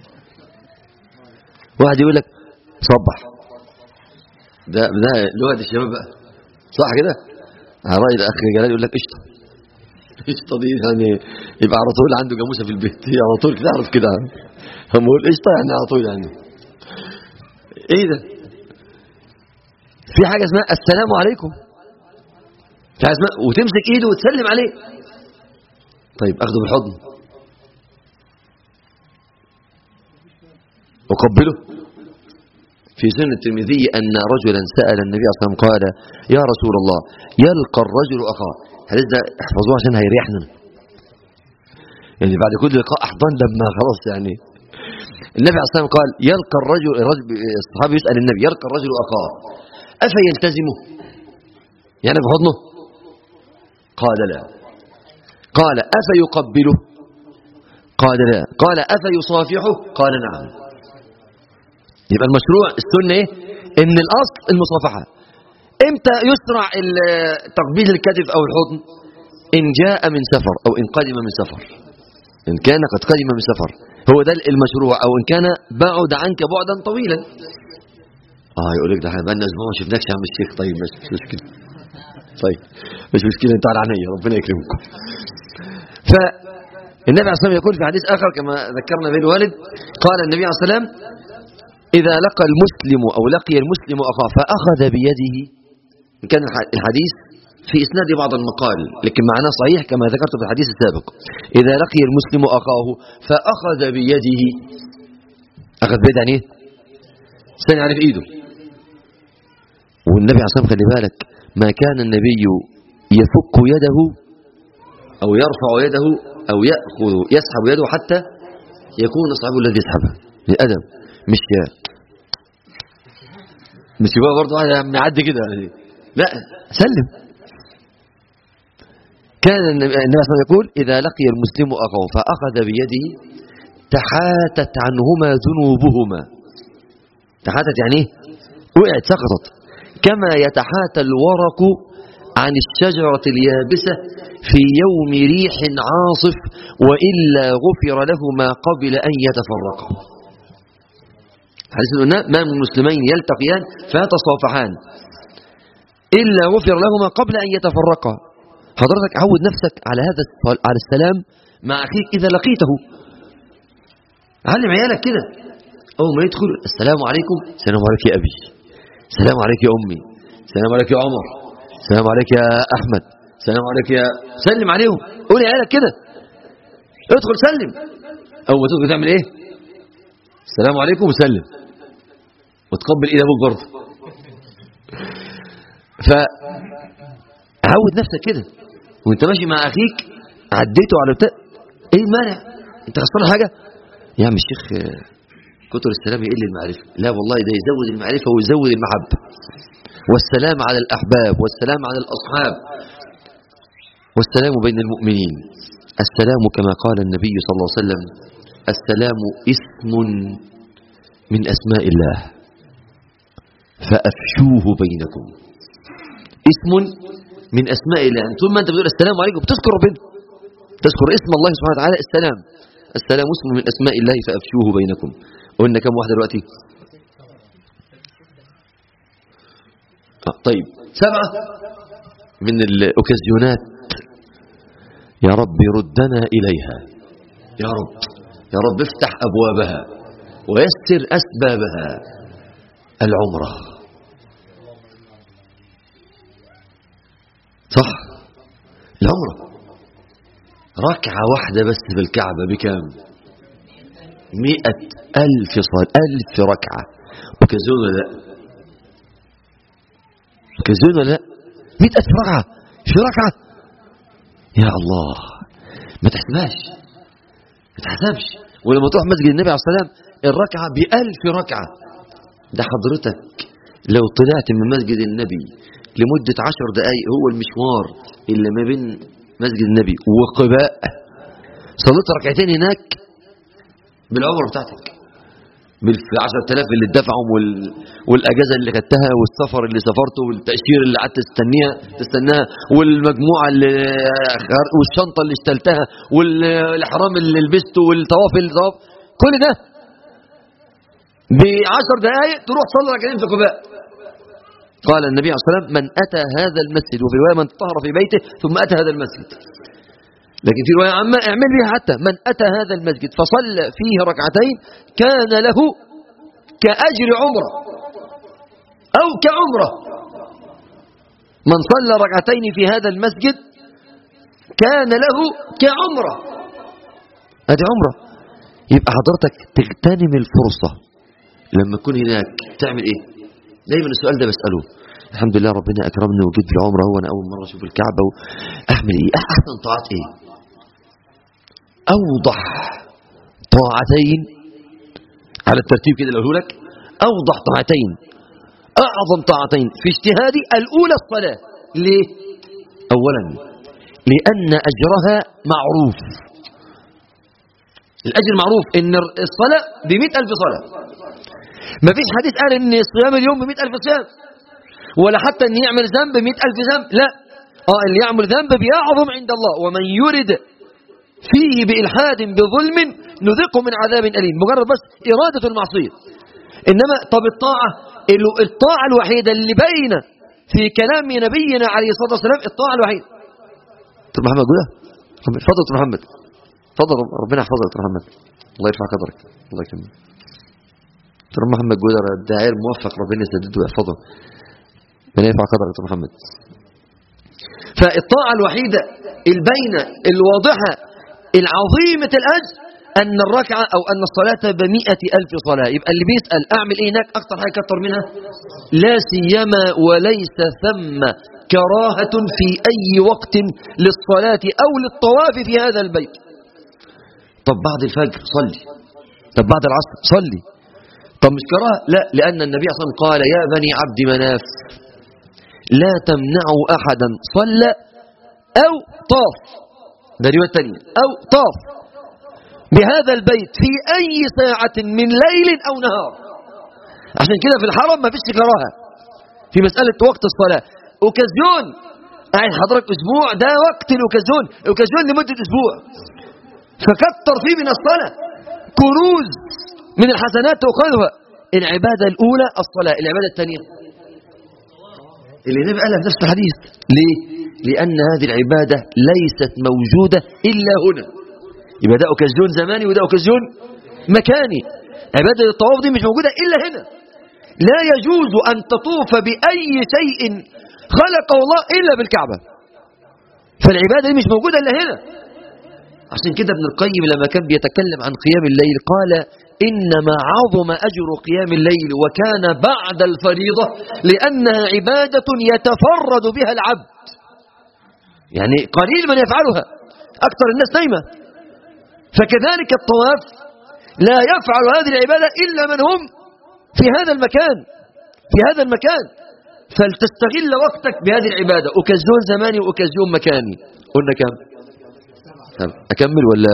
واحد يقول لك صبح ده ده لغه الشباب بقى صح كده على راي الاخ جلال يقول لك قشطه قشطه دي يعني يبقى على طول عنده جاموسه في البيت هي على طول كده اعرف كده هم يقول قشطه يعني على طول يعني ايه ده في حاجه اسمها السلام عليكم في حاجه اسمها وتمسك ايده وتسلم عليه طيب اخده بالحضن أقبله في سنة الترمذي أن رجلا سأل النبي صلى الله عليه وسلم قال يا رسول الله يلقى الرجل أخاه الحديث ده احفظوه عشان هيريحنا يعني بعد كل لقاء أحضان لما خلاص يعني النبي عليه الصلاة والسلام قال يلقى الرجل الرجل الصحابي يسأل النبي يلقى الرجل أخاه أفيلتزمه يعني بحضنه قال لا قال أفيقبله قال لا قال أفيصافحه قال نعم يبقى المشروع السنة ايه ان الاصل المصافحة امتى يسرع ال- تقبيل الكتف او الحضن ان جاء من سفر او ان قدم من سفر إن كان قد قدم من سفر هو ده المشروع أو إن كان بعد عنك بعدا طويلا اه يقول لك ده احنا بقالنا اسبوع ما شفناكش يا عم الشيخ طيب مش مش مشكله طيب مش مشكله انت على عينيا ربنا يكرمكم فالنبي عليه الصلاه والسلام يقول في حديث اخر كما ذكرنا به الوالد قال النبي عليه الصلاه والسلام اذا لقى المسلم او لقي المسلم اخاه فاخذ بيده إن كان الح- الحديث في اسناد بعض المقال لكن معناه صحيح كما ذكرت في الحديث السابق اذا لقي المسلم اخاه فاخذ بيده اخذ بيده يعني ايه؟ ثاني عليه في ايده والنبي عليه الصلاه والسلام خلي بالك ما كان النبي يفك يده او يرفع يده او ياخذ يسحب يده حتى يكون صاحبه الذي يسحبها للادب مش يا مش يبقى برضه واحد معدي كده يعني لا سلم كان النبي النبي صلى الله عليه وسلم يقول اذا لقي المسلم اخاه فاخذ بيده تحاتت عنهما ذنوبهما تحاتت يعني ايه وقعت سقطت كما يتحاتى الورق عن الشجرة اليابسة في يوم ريح عاصف وإلا غفر له ما قبل أن يتفرقا حديث قلنا ما من مسلمين يلتقيان فيتصافحان إلا غفر لهما قبل أن يتفرقا حضرتك عود نفسك على هذا الص- على السلام مع أخيك إذا لقيته علم عيالك كده أول ما يدخل السلام عليكم السلام عليك يا أبي السلام عليك يا أمي السلام عليك يا عمر السلام عليك يا أحمد السلام عليك يا سلم عليهم قول يا عيالك كده ادخل سلم أول ما تدخل تعمل إيه السلام عليكم وسلم وتقبل إيد أبوك برضه فعود نفسك كده وانت ماشي مع أخيك عديته على بتاع ايه المانع انت خسران حاجة يا عم الشيخ آه، كتر السلام يقل المعرفة لا والله ده يزود المعرفة ويزود المحبة والسلام على الأحباب والسلام على الأصحاب والسلام بين المؤمنين السلام كما قال النبي صلى الله عليه وسلم السلام اسم من أسماء الله فأفشوه بينكم اسم من أسماء الله يعني طول ما أنت بتقول السلام عليكم بتذكر ربنا تذكر اسم الله سبحانه وتعالى السلام السلام اسم من أسماء الله فأفشوه بينكم قلنا كم واحد دلوقتي آه، طيب سبعة من الأوكازيونات يا رب ردنا إليها يا رب يا رب افتح أبوابها ويسر أسبابها العمرة صح العمرة ركعة واحدة بس في الكعبة بكام مئة ألف صلاة ألف ركعة وكزون ولا لا كزون ولا لا مئة ألف ركعة في ركعة يا الله ما تحسبهاش ما تحسبش ولما تروح مسجد النبي عليه الصلاة والسلام الركعة بألف ركعة ده حضرتك لو طلعت من مسجد النبي لمدة عشر دقايق هو المشوار اللي ما بين مسجد النبي وقباء صليت ركعتين هناك بالعمر بتاعتك بالعشر تلاف اللي اتدفعهم وال... والأجازة اللي خدتها والسفر اللي سافرته والتأشير اللي قعدت تستنيها تستناها والمجموعة اللي والشنطة اللي اشتلتها والإحرام اللي لبسته والطواف اللي طواف كل ده بعشر دقائق تروح تصلي ركعتين في قباء قال النبي عليه الصلاة والسلام من أتى هذا المسجد وفي رواية من طهر في بيته ثم أتى هذا المسجد لكن في رواية عامة اعمل بها حتى من أتى هذا المسجد فصلى فيه ركعتين كان له كأجر عمرة أو كعمرة من صلى ركعتين في هذا المسجد كان له كعمرة هذه عمرة يبقى حضرتك تغتنم الفرصة لما تكون هناك تعمل ايه دايما السؤال ده بسأله الحمد لله ربنا أكرمني وجيت في العمرة هو أنا أول مرة أشوف الكعبة و... أعمل إيه أحسن طاعات إيه أوضح طاعتين على الترتيب كده اللي أقوله لك أوضح طاعتين أعظم طاعتين في اجتهادي الأولى الصلاة ليه أولا لأن أجرها معروف الأجر معروف إن الصلاة بمئة ألف صلاة ما فيش حديث قال إن صيام اليوم بمئة ألف صيام ولا حتى إن يعمل ذنب بمئة ألف ذنب لا آه اللي يعمل ذنب بيعظم عند الله ومن يرد فيه بإلحاد بظلم نذقه من عذاب أليم مجرد بس إرادة المعصية إنما طب الطاعة ال- الطاعة الوحيدة اللي باينة في كلام نبينا عليه الصلاة والسلام الطاعة الوحيدة دكتور محمد جودة اتفضل دكتور محمد اتفضل ربنا يحفظك يا دكتور محمد الله يرفع قدرك الله يكرمك دكتور محمد جودة داعير موفق ربنا يسدده ويحفظه ربنا يرفع قدرك يا دكتور محمد فالطاعة الوحيدة البينة الواضحة العظيمة الأجر أن الركعة أو أن الصلاة بمئة ألف صلاة يبقى اللي بيسأل أعمل إيه هناك أكتر حاجة كتر منها لا سيما وليس ثم كراهة في أي وقت للصلاة أو للطواف في هذا البيت طب بعد الفجر صلي طب بعد العصر صلي طب مش كراهة لا لأن النبي صلى الله عليه وسلم قال يا بني عبد مناف لا تمنعوا أحدا صلى أو طاف ده رواية تانية أو طاف بهذا البيت في أي ساعة من ليل أو نهار عشان كده في الحرم ما فيش كراهة في مسألة وقت الصلاة أوكازيون قاعد حضرتك أسبوع ده وقت الأوكازيون الأوكازيون لمدة أسبوع فكتر فيه من الصلاة كنوز من الحسنات تأخذها العبادة الأولى الصلاة العبادة الثانية اللي النبي قالها في نفس الحديث ليه؟ لأن هذه العبادة ليست موجودة إلا هنا يبقى ده أوكازيون زماني وده أوكازيون مكاني عبادة الطواف دي مش موجودة إلا هنا لا يجوز أن تطوف بأي شيء خلقه الله إلا بالكعبة فالعبادة دي مش موجودة إلا هنا عشان كده ابن القيم لما كان بيتكلم عن قيام الليل قال إنما عظم أجر قيام الليل وكان بعد الفريضة لأنها عبادة يتفرد بها العبد يعني قليل من يفعلها أكثر الناس نايمة فكذلك الطواف لا يفعل هذه العبادة إلا من هم في هذا المكان في هذا المكان فلتستغل وقتك بهذه العبادة أوكازيون زماني وأوكازيون مكاني قلنا كم طب أكمل ولا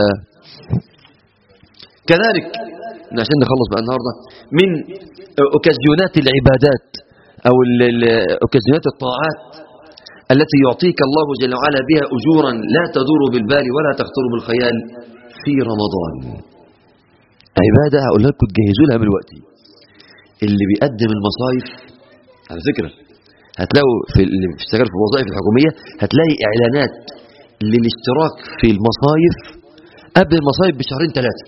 كذلك عشان نخلص بقى النهاردة من أوكازيونات العبادات أو ال- ال- أوكازيونات الطاعات التي يعطيك الله جل وعلا بها أجورا لا تدور بالبال ولا تخطر بالخيال في رمضان عبادة هقول لكم تجهزوا لها من الوقت اللي بيقدم المصايف على فكرة هتلاقوا في اللي بيشتغل في الوظائف الحكومية هتلاقي إعلانات للاشتراك في المصايف قبل المصايف بشهرين ثلاثة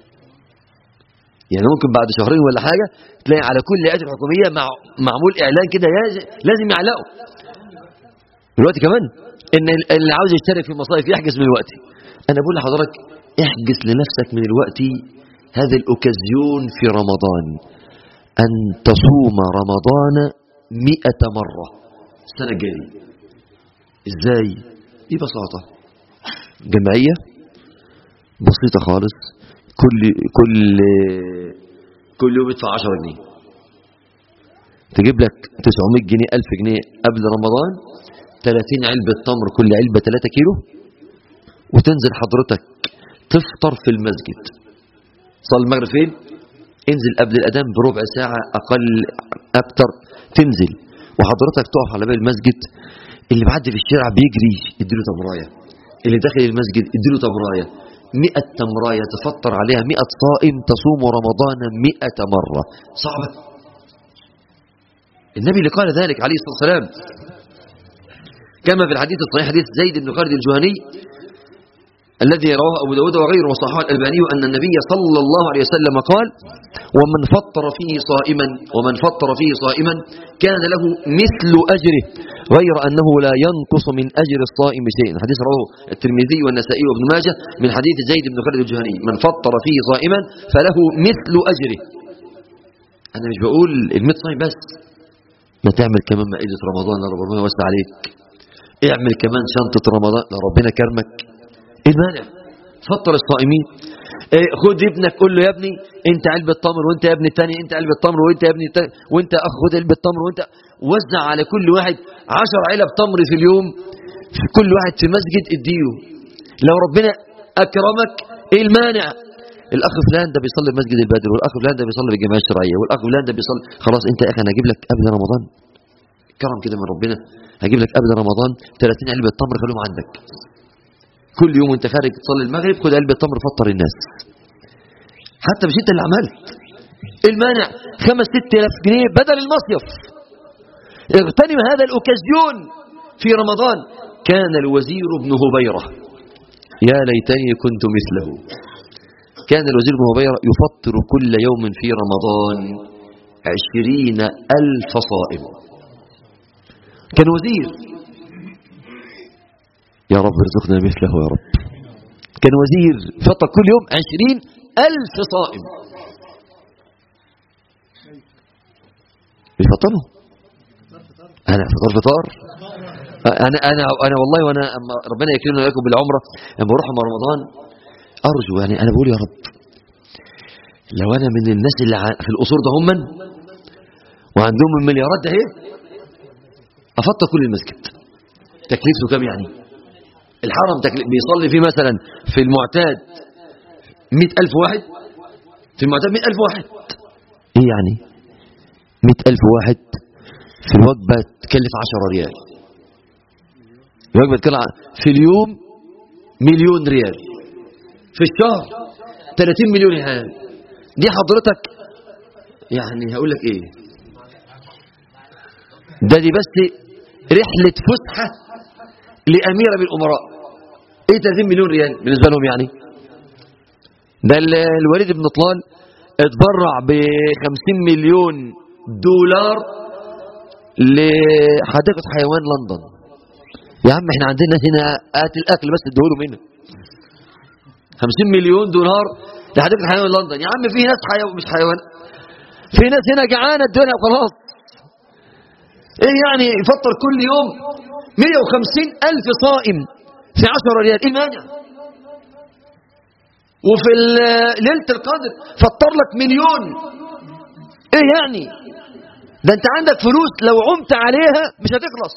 يعني ممكن بعد شهرين ولا حاجة تلاقي على كل هيئات الحكومية مع معمول إعلان كده ياز- لازم يعلقوا دلوقتي كمان ان اللي عاوز يشترك في المصايف يحجز من الوقت انا بقول لحضرتك احجز لنفسك من الوقت هذا الاوكازيون في رمضان ان تصوم رمضان مئة مرة السنة الجاية ازاي ببساطة جمعية بسيطة خالص كل كل كل يوم يدفع 10 جنيه تجيب لك 900 جنيه 1000 جنيه قبل رمضان 30 علبة تمر كل علبة 3 كيلو وتنزل حضرتك تفطر في المسجد صلي المغرب فين انزل قبل الأذان بربع ساعة أقل أكتر تنزل وحضرتك تقف على باب المسجد اللي معدي في الشارع بيجري اديله تمراية اللي داخل المسجد اديله تمراية مئة تمراية تفطر عليها مئة صائم تصوم رمضان مئة مرة صعبة النبي اللي قال ذلك عليه الصلاة والسلام كما في الحديث الصحيح حديث زيد بن خالد الجهني الذي رواه أبو داود وغيره وصححه الألباني أن النبي صلى الله عليه وسلم قال ومن فطر فيه صائما ومن فطر فيه صائما كان له مثل أجره غير أنه لا ينقص من أجر الصائم شيء الحديث رواه الترمذي والنسائي وابن ماجه من حديث زيد بن خالد الجهني من فطر فيه صائما فله مثل أجره أنا مش بقول المئة صائم بس ما تعمل كمان مائدة رمضان لا ربنا يوسع عليك اعمل كمان شنطة رمضان لا ربنا كرمك ايه المانع فطر الصائمين إيه خد ابنك قول له يا ابني انت علبة تمر وانت يا ابني الثاني انت علبة تمر وانت يا ابني التاني وانت اخ خد علبة تمر وانت وزع على كل واحد عشر علب تمر في اليوم في كل واحد في مسجد اديله لو ربنا اكرمك ايه المانع الاخ فلان ده بيصلي في مسجد البدر والاخ فلان ده بيصلي في الجمعيه الشرعيه والاخ فلان ده بيصلي خلاص انت يا اخي انا هجيب لك قبل رمضان كرم كده من ربنا هجيب لك قبل رمضان 30 علبه تمر خليهم عندك كل يوم وانت خارج تصلي المغرب خد علبه تمر فطر الناس حتى مش انت اللي عملت المانع خمس ست الاف جنيه بدل المصيف اغتنم هذا الاوكازيون في رمضان كان الوزير ابن هبيرة يا ليتني كنت مثله كان الوزير ابن هبيرة يفطر كل يوم في رمضان عشرين ألف صائم كان وزير يا رب ارزقنا مثله يا رب كان وزير فطر كل يوم عشرين ألف صائم بيفطروا انا فطار فطار انا انا انا والله وانا اما ربنا يكرمنا وياكم بالعمره لما بروح مع رمضان ارجو يعني انا بقول يا رب لو انا من الناس اللي ع- في القصور ده هم وعندهم المليارات ده ايه افطر كل المسجد تكلفته كام يعني الحرم تكلف بيصلي فيه مثلا في المعتاد مئة ألف واحد في المعتاد مئة ألف واحد ايه يعني مئة ألف واحد في الوجبة تكلف عشرة ريال الوجبة تكلف في اليوم مليون ريال في الشهر 30 مليون ريال دي حضرتك يعني هقول لك ايه ده دي بس رحلة فسحة لأميرة بالأمراء ايه 30 مليون ريال بالنسبة لهم يعني ده ال- الوليد بن طلال اتبرع ب 50 مليون دولار لحديقة حيوان لندن يا عم احنا عندنا هنا هات الاكل بس اديهولهم هنا 50 مليون دولار لحديقة حيوان لندن يا عم في ناس حيوان مش حيوان في ناس هنا جعانه الدنيا وخلاص ايه يعني يفطر كل يوم 150 الف صائم في 10 ريال ايه المانع وفي ال- ليله القدر فطر لك مليون ايه يعني ده انت عندك فلوس لو عمت عليها مش هتخلص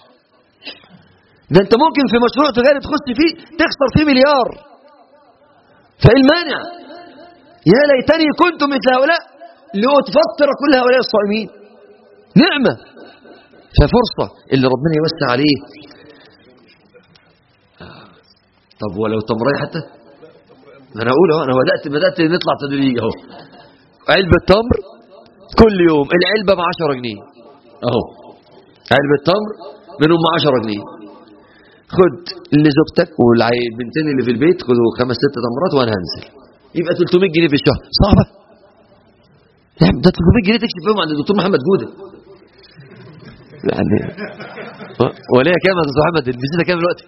ده انت ممكن في مشروع تجاري تخش فيه تخسر فيه مليار فايه المانع يا ليتني كنت مثل هؤلاء لأتفطر كل هؤلاء الصائمين نعمة ففرصة اللي ربنا يوسع عليه طب ولو تمرية حتى ما انا اقول اهو انا بدات بدات نطلع تدريج اهو علبه تمر كل يوم العلبه ب 10 جنيه اهو علبه تمر منهم 10 جنيه خد لزوجتك والبنتين اللي في البيت خدوا خمس ست تمرات وانا هنزل يبقى 300 جنيه في الشهر صعبه يا عم ده 300 جنيه تكشف بيهم عند الدكتور محمد جوده يعني ولا كام يا دكتور محمد الفيزيتا كام دلوقتي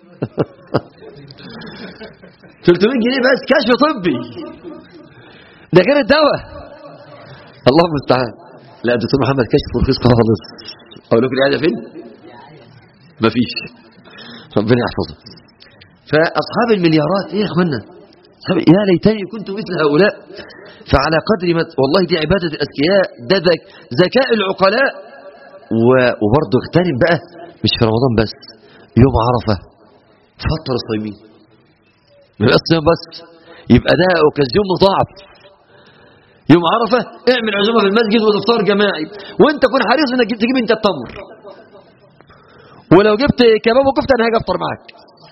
300 جنيه بس كشف طبي ده غير الدواء الله المستعان لا الدكتور محمد كشف رخيص خالص اقول لكم العياده فين مفيش ربنا يحفظه فاصحاب المليارات ايه يا اخوانا أصحاب- يا ليتني كنت مثل هؤلاء فعلى قدر ما والله دي عباده الاذكياء ده ذك- ذكاء العقلاء و- وبرضه اغتنم بقى مش في رمضان بس يوم عرفه فطر الصايمين ما يبقاش صيام بس يبقى ده اوكازيون مضاعف يوم عرفه اعمل عزومه في المسجد وافطار جماعي وانت كن حريص انك تجيب انت التمر ولو جبت كباب وكفته انا هاجي افطر معاك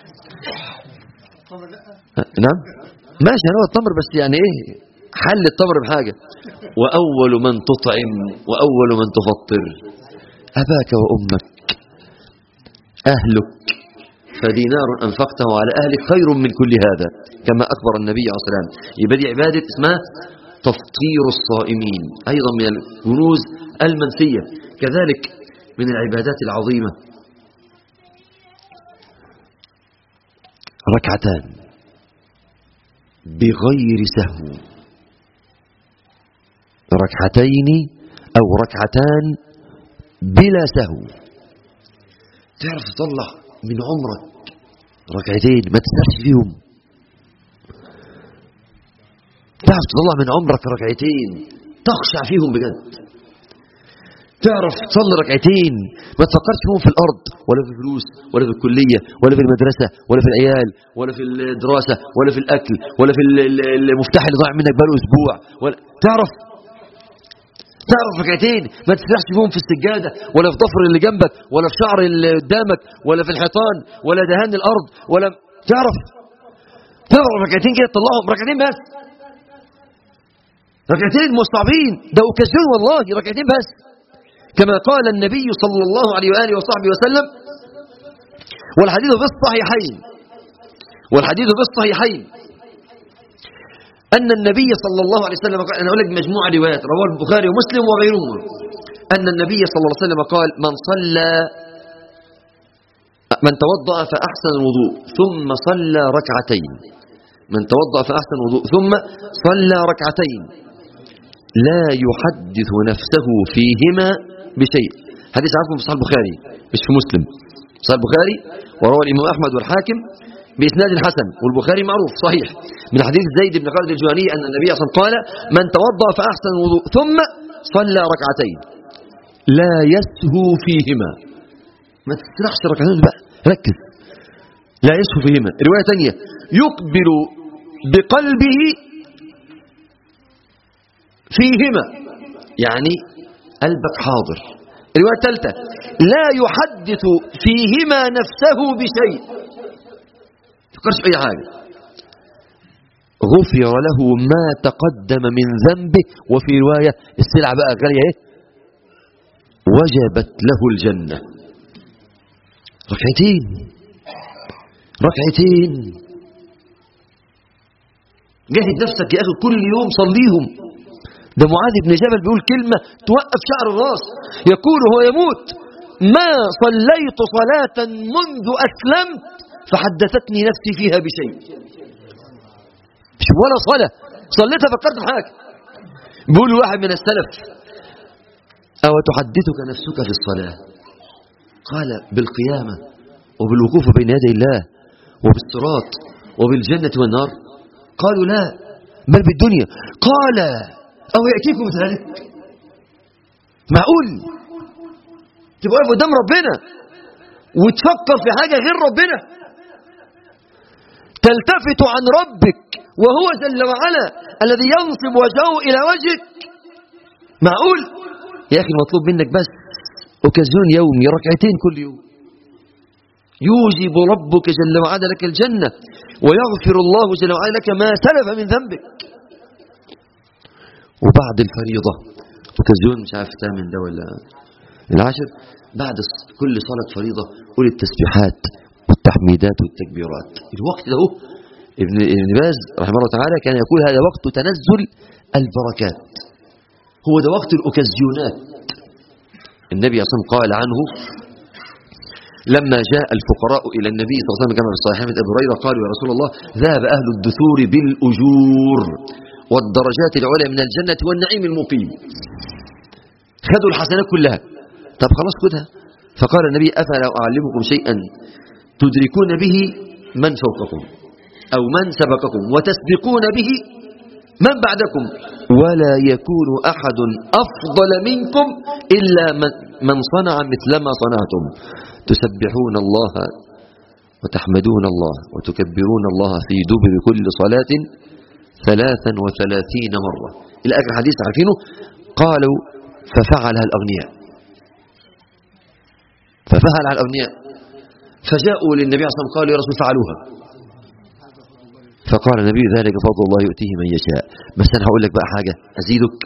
نعم ماشي انا هو التمر بس يعني ايه حل التمر بحاجه واول من تطعم واول من تفطر اباك وامك اهلك فدينار أنفقته على أهلك خير من كل هذا كما أخبر النبي عليه الصلاة والسلام يبقى دي عبادة اسمها تفطير الصائمين أيضا من الكنوز المنسية كذلك من العبادات العظيمة ركعتان بغير سهو ركعتين أو ركعتان بلا سهو تعرف تطلع من عمرك ركعتين ما تسرحش فيهم تعرف تطلع من عمرك ركعتين تخشع فيهم بجد تعرف تصلي ركعتين ما تفكرش فيهم في الارض ولا في الفلوس ولا في الكليه ولا في المدرسه ولا في العيال ولا في الدراسه ولا في الاكل ولا في ال- ال- المفتاح اللي ضاع منك بقاله اسبوع ولا تعرف تعرف ركعتين ما تسرحش فيهم في السجاده ولا في ضفر اللي جنبك ولا في شعر اللي قدامك ولا في الحيطان ولا دهان الارض ولا تعرف تضرب ركعتين كده تطلعهم ركعتين بس ركعتين مصعبين ده اوكازيون والله ركعتين بس كما قال النبي صلى الله عليه واله وصحبه وسلم والحديث في الصحيحين والحديث في الصحيحين أن النبي صلى الله عليه وسلم قال أنا أقول لك مجموعة روايات رواه البخاري ومسلم وغيرهما أن النبي صلى الله عليه وسلم قال من صلى من توضأ فأحسن الوضوء ثم صلى ركعتين من توضأ فأحسن الوضوء ثم صلى ركعتين لا يحدث نفسه فيهما بشيء حديث عارفه في صحيح البخاري مش في مسلم صحيح البخاري وروى الإمام أحمد والحاكم بإسناد حسن والبخاري معروف صحيح من حديث زيد بن خالد الجواني أن النبي صلى الله عليه وسلم قال من توضأ فأحسن الوضوء ثم صلى ركعتين لا يسهو فيهما ما تسرحش ركعتين بقى ركز لا يسهو فيهما رواية ثانية يقبل بقلبه فيهما يعني قلبك حاضر الرواية الثالثة لا يحدث فيهما نفسه بشيء فكرش في أي حاجة غفر له ما تقدم من ذنبه وفي رواية السلعة بقى غالية ايه وجبت له الجنة ركعتين ركعتين جاهد نفسك يا أخي كل يوم صليهم ده معاذ بن جبل بيقول كلمة توقف شعر الراس يقول هو يموت ما صليت صلاة منذ أسلمت فحدثتني نفسي فيها بشيء مش ولا صلاة صليتها فكرت في حاجة بيقول واحد من السلف أو تحدثك نفسك في الصلاة قال بالقيامة وبالوقوف بين يدي الله وبالصراط وبالجنة والنار قالوا لا بل بالدنيا قال أو يأتيكم ذلك معقول تبقى واقف قدام ربنا وتفكر في حاجة غير ربنا تلتفت عن ربك وهو جل وعلا الذي ينصب وجهه إلى وجهك معقول يا أخي المطلوب منك بس أوكازيون يومي ركعتين كل يوم يوجب ربك جل وعلا لك الجنة ويغفر الله جل وعلا لك ما سلف من ذنبك وبعد الفريضة أوكازيون مش عارف تامن ده ولا العاشر بعد كل صلاة فريضة قول التسبيحات والتحميدات والتكبيرات الوقت ده هو ابن ابن باز رحمه الله تعالى كان يقول هذا وقت تنزل البركات هو ده وقت الأوكازيونات النبي صلى الله عليه وسلم قال عنه لما جاء الفقراء إلى النبي صلى الله عليه وسلم كما في الصحيحين من أبي هريرة قالوا يا رسول الله ذهب أهل الدثور بالأجور والدرجات العلى من الجنة والنعيم المقيم خذوا الحسنات كلها طب خلاص خدها فقال النبي أفلا أعلمكم شيئا تدركون به من فوقكم أو من سبقكم وتسبقون به من بعدكم ولا يكون أحد أفضل منكم إلا من صنع مثل ما صنعتم تسبحون الله وتحمدون الله وتكبرون الله في دبر كل صلاة ثلاثا وثلاثين مرة إلى آخر حديث عارفينه قالوا ففعلها الأغنياء ففعلها الأغنياء فجاءوا للنبي صلى الله عليه وسلم قالوا يا رسول فعلوها فقال النبي ذلك فضل الله يؤتيه من يشاء بس أنا هقول لك بقى حاجة أزيدك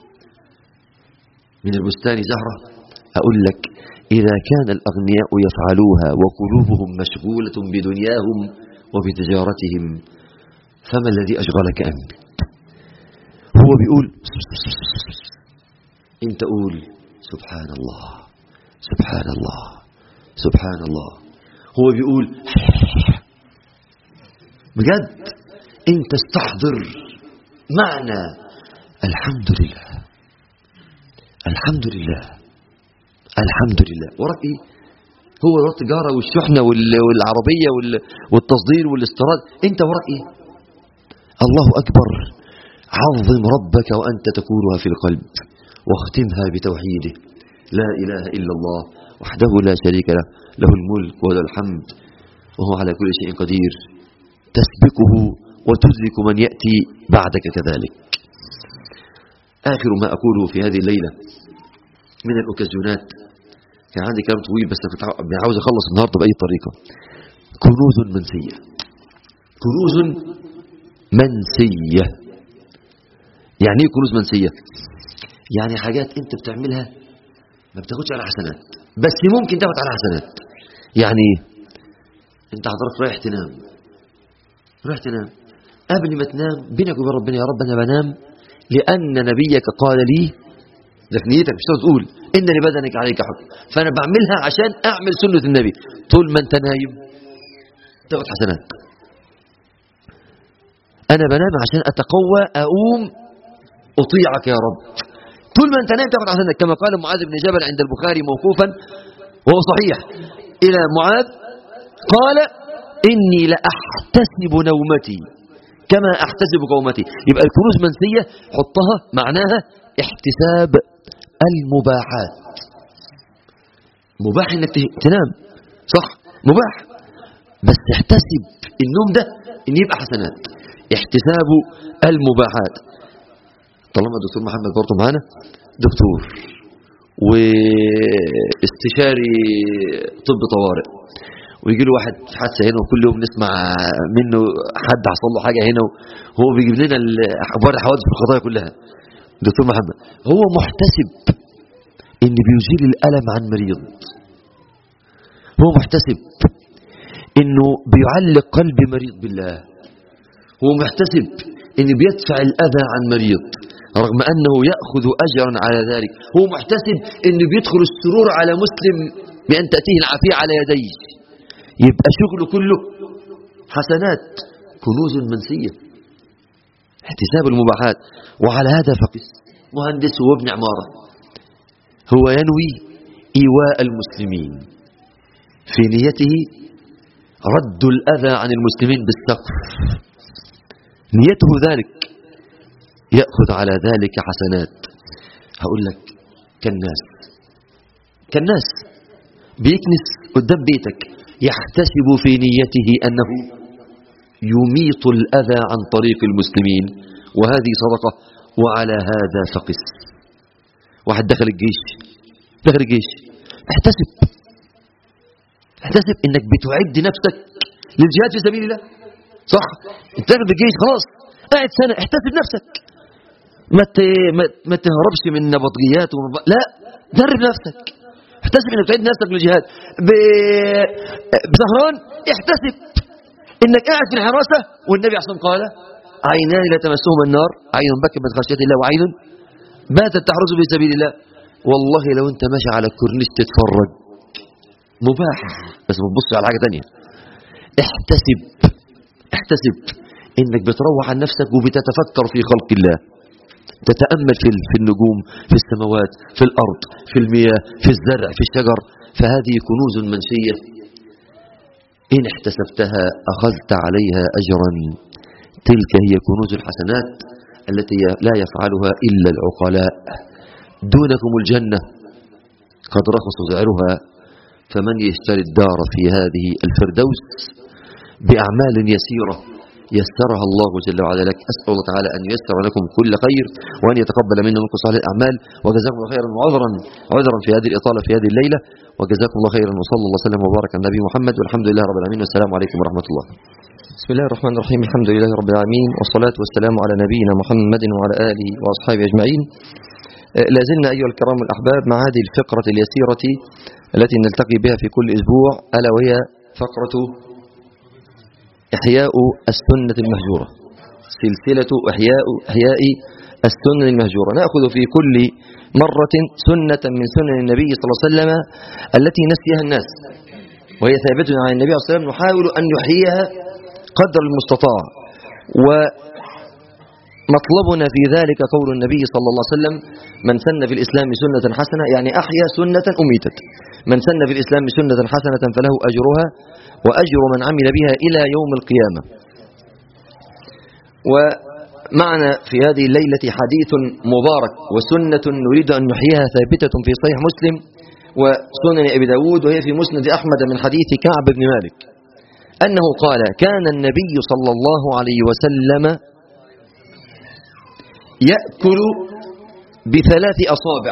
من البستان زهرة أقول لك إذا كان الأغنياء يفعلوها وقلوبهم مشغولة بدنياهم وبتجارتهم فما الذي أشغلك أنت هو بيقول انت قول سبحان الله سبحان الله سبحان الله هو بيقول بجد انت استحضر معنى الحمد لله الحمد لله الحمد لله وراك ايه هو وراك التجاره والشحنه والعربيه والتصدير والاستيراد انت وراك ايه الله اكبر عظم ربك وانت تقولها في القلب واختمها بتوحيده لا اله الا الله وحده لا شريك له له الملك وله الحمد وهو على كل شيء قدير تسبقه وتدرك من يأتي بعدك كذلك آخر ما أقوله في هذه الليلة من الأوكازيونات كان عندي كلام طويل بس كنت عاوز أخلص النهاردة بأي طريقة كنوز منسية كنوز منسية يعني ايه كنوز منسية يعني حاجات انت بتعملها ما بتاخدش على حسنات بس ممكن تاخد على حسنات يعني ايه انت حضرتك رايح تنام رايح تنام قبل ما تنام بينك وبين ربنا يا رب انا بنام لان نبيك قال لي ده في نيتك مش تقول ان لبدنك عليك حكم فانا بعملها عشان اعمل سنه النبي طول ما انت نايم تاخد حسنات انا بنام عشان اتقوى اقوم اطيعك يا رب طول ما انت نايم تاخد حسنات كما قال معاذ بن جبل عند البخاري موقوفا وهو صحيح الى معاذ قال اني لاحتسب نومتي كما احتسب قومتي يبقى الكنوز منسيه حطها معناها احتساب المباحات مباح انك تنام صح مباح بس احتسب النوم ده ان يبقى حسنات احتساب المباحات طالما الدكتور محمد برضه معانا دكتور واستشاري طب طوارئ ويجي له واحد في حادثه هنا وكل يوم نسمع منه حد حصل له حاجه هنا وهو بيجيب لنا اخبار الحوادث والقضايا كلها دكتور محمد هو محتسب ان بيزيل الالم عن مريض هو محتسب انه بيعلق قلب مريض بالله هو محتسب انه بيدفع الاذى عن مريض رغم انه ياخذ اجرا على ذلك هو محتسب انه بيدخل السرور على مسلم بان تاتيه العافيه على يديه يبقى شغله كله حسنات كنوز منسيه احتساب المباحات وعلى هذا فقس مهندس وابن عماره هو ينوي ايواء المسلمين في نيته رد الاذى عن المسلمين بالسقف نيته ذلك ياخذ على ذلك حسنات هقول لك كالناس كالناس بيكنس قدام بيتك يحتسب في نيته انه يميط الاذى عن طريق المسلمين وهذه صدقه وعلى هذا فقس واحد دخل الجيش دخل الجيش احتسب احتسب انك بتعد نفسك للجهاد في سبيل الله صح انت داخل الجيش خلاص قاعد سنه احتسب نفسك ما ما تهربش من نبطيات ومب... لا درب نفسك احتسب انك تعد نفسك للجهاد ب... بسهران احتسب انك قاعد في الحراسه والنبي عليه الصلاه قال عينان لا تمسهما النار عين بكت من خشيه الله وعين باتت تحرس في سبيل الله والله لو انت ماشي على الكورنيش تتفرج مباح بس ما تبص على حاجه ثانيه احتسب احتسب انك بتروح عن نفسك وبتتفكر في خلق الله تتامل في في النجوم في السماوات في الارض في المياه في الزرع في الشجر فهذه كنوز منسيه ان احتسبتها اخذت عليها اجرا تلك هي كنوز الحسنات التي لا يفعلها الا العقلاء دونكم الجنه قد رخص سعرها فمن يشتري الدار في هذه الفردوس بأعمال يسيرة يسرها الله جل وعلا لك أسأل الله تعالى أن ييسر لكم كل خير وأن يتقبل منا منكم صالح الأعمال وجزاكم الله خيرا وعذرا عذرا في هذه الإطالة في هذه الليلة وجزاكم الله خيرا وصلى الله وسلم وبارك على النبي محمد والحمد لله رب العالمين والسلام عليكم ورحمة الله بسم الله الرحمن الرحيم الحمد لله رب العالمين والصلاة والسلام على نبينا محمد وعلى آله وأصحابه أجمعين لا زلنا أيها الكرام الأحباب مع هذه الفقرة اليسيرة التي نلتقي بها في كل أسبوع ألا وهي فقرة إحياء السنة المهجورة سلسلة إحياء إحياء السنة المهجورة نأخذ في كل مرة سنة من سنن النبي صلى الله عليه وسلم التي نسيها الناس وهي ثابتة عن النبي صلى الله عليه وسلم نحاول أن يحييها قدر المستطاع ومطلبنا في ذلك قول النبي صلى الله عليه وسلم من سن في الإسلام سنة حسنة يعني أحيا سنة أميتت من سن في الإسلام سنة حسنة فله أجرها وأجر من عمل بها إلى يوم القيامة ومعنا في هذه الليلة حديث مبارك وسنة نريد أن نحييها ثابتة في صحيح مسلم وسنن أبي داود وهي في مسند أحمد من حديث كعب بن مالك أنه قال كان النبي صلى الله عليه وسلم يأكل بثلاث أصابع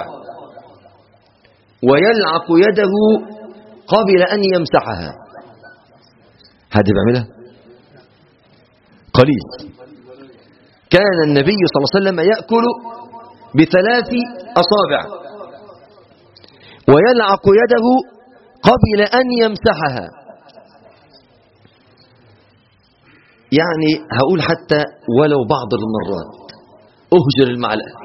ويلعق يده قبل أن يمسحها هذه بعملها قليل كان النبي صلى الله عليه وسلم يأكل بثلاث أصابع ويلعق يده قبل أن يمسحها يعني هقول حتى ولو بعض المرات اهجر المعلقة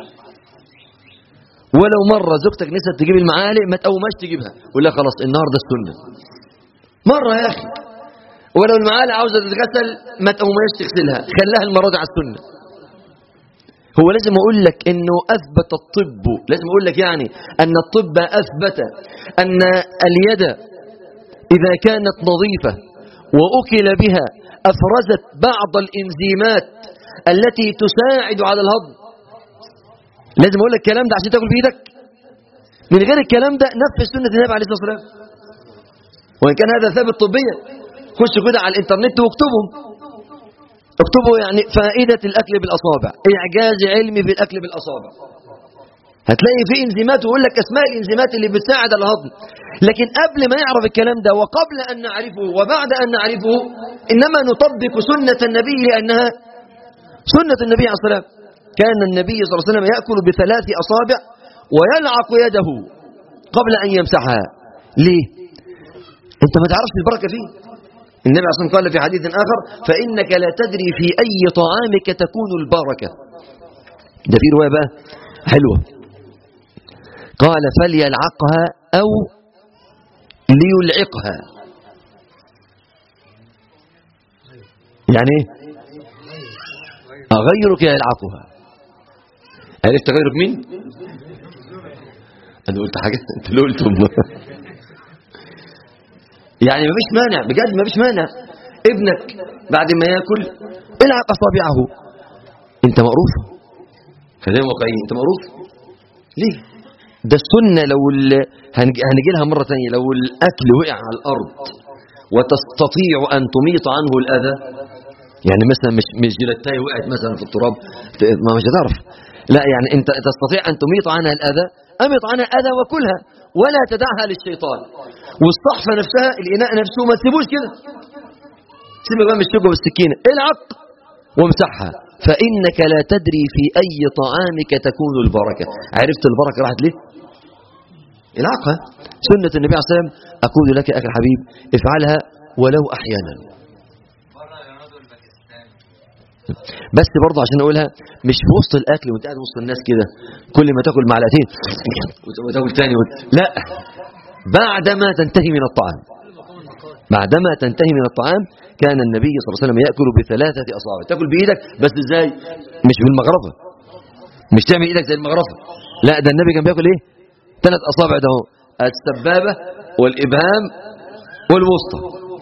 ولو مرة زوجتك نسيت تجيب المعالق ما تقوماش تجيبها ولا خلاص النهارده السنة مرة يا أخي ولو المعالق عاوزة تتغسل ما تقوماش تغسلها خليها المرة دي على السنة هو لازم أقول لك أنه أثبت الطب لازم أقول لك يعني أن الطب أثبت أن اليد إذا كانت نظيفة وأكل بها أفرزت بعض الإنزيمات التي تساعد على الهضم لازم أقول لك الكلام ده عشان تاكل بإيدك من غير الكلام ده نفذ سنة النبي عليه الصلاة والسلام وإن كان هذا ثابت طبيا خش كده على الإنترنت واكتبهم اكتبوا يعني فائدة الأكل بالأصابع إعجاز علمي في الأكل بالأصابع هتلاقي في انزيمات ويقول لك اسماء الانزيمات اللي بتساعد على الهضم لكن قبل ما يعرف الكلام ده وقبل ان نعرفه وبعد ان نعرفه انما نطبق سنه النبي لانها سنه النبي عليه الصلاه والسلام كان النبي صلى الله عليه وسلم ياكل بثلاث اصابع ويلعق يده قبل ان يمسحها ليه انت ما تعرفش البركه فيه النبي عليه الصلاه والسلام قال في حديث اخر فانك لا تدري في اي طعامك تكون البركه ده في روايه بقى حلوه قال فليلعقها أو ليلعقها يعني ايه أغيرك يلعقها عرفت غيرك مين أنا قلت حاجة أنت اللي قلتهم يعني ما فيش مانع بجد ما فيش مانع ابنك بعد ما ياكل العق أصابعه أنت مقروف خلينا واقعيين أنت مقروف ليه ده السنة لو هنجي لها مرة ثانية لو الأكل وقع على الأرض وتستطيع أن تميط عنه الأذى يعني مثلا مش مش جلتاية وقعت مثلا في التراب ما مش هتعرف لا يعني أنت تستطيع أن تميط عنها الأذى أمط عنها الأذى وكلها ولا تدعها للشيطان والصحفة نفسها الإناء نفسه ما تسيبوش كده سيبك بقى من الشوكة والسكينة العق وامسحها فإنك لا تدري في أي طعامك تكون البركة عرفت البركة راحت ليه العقها سنة النبي عليه الصلاة والسلام أقول لك يا أخي الحبيب افعلها ولو أحيانا بس برضه عشان أقولها مش في وسط الأكل وانت قاعد وسط الناس كده كل ما تاكل معلقتين وتاكل تاني وت... لا بعدما تنتهي من الطعام بعدما تنتهي من الطعام كان النبي صلى الله عليه وسلم يأكل بثلاثة أصابع تاكل بإيدك بس ازاي مش بالمغرفة مش تعمل إيدك زي المغرفة لا ده النبي كان بياكل إيه ثلاث أصابع ده هو السبابة والإبهام والوسطى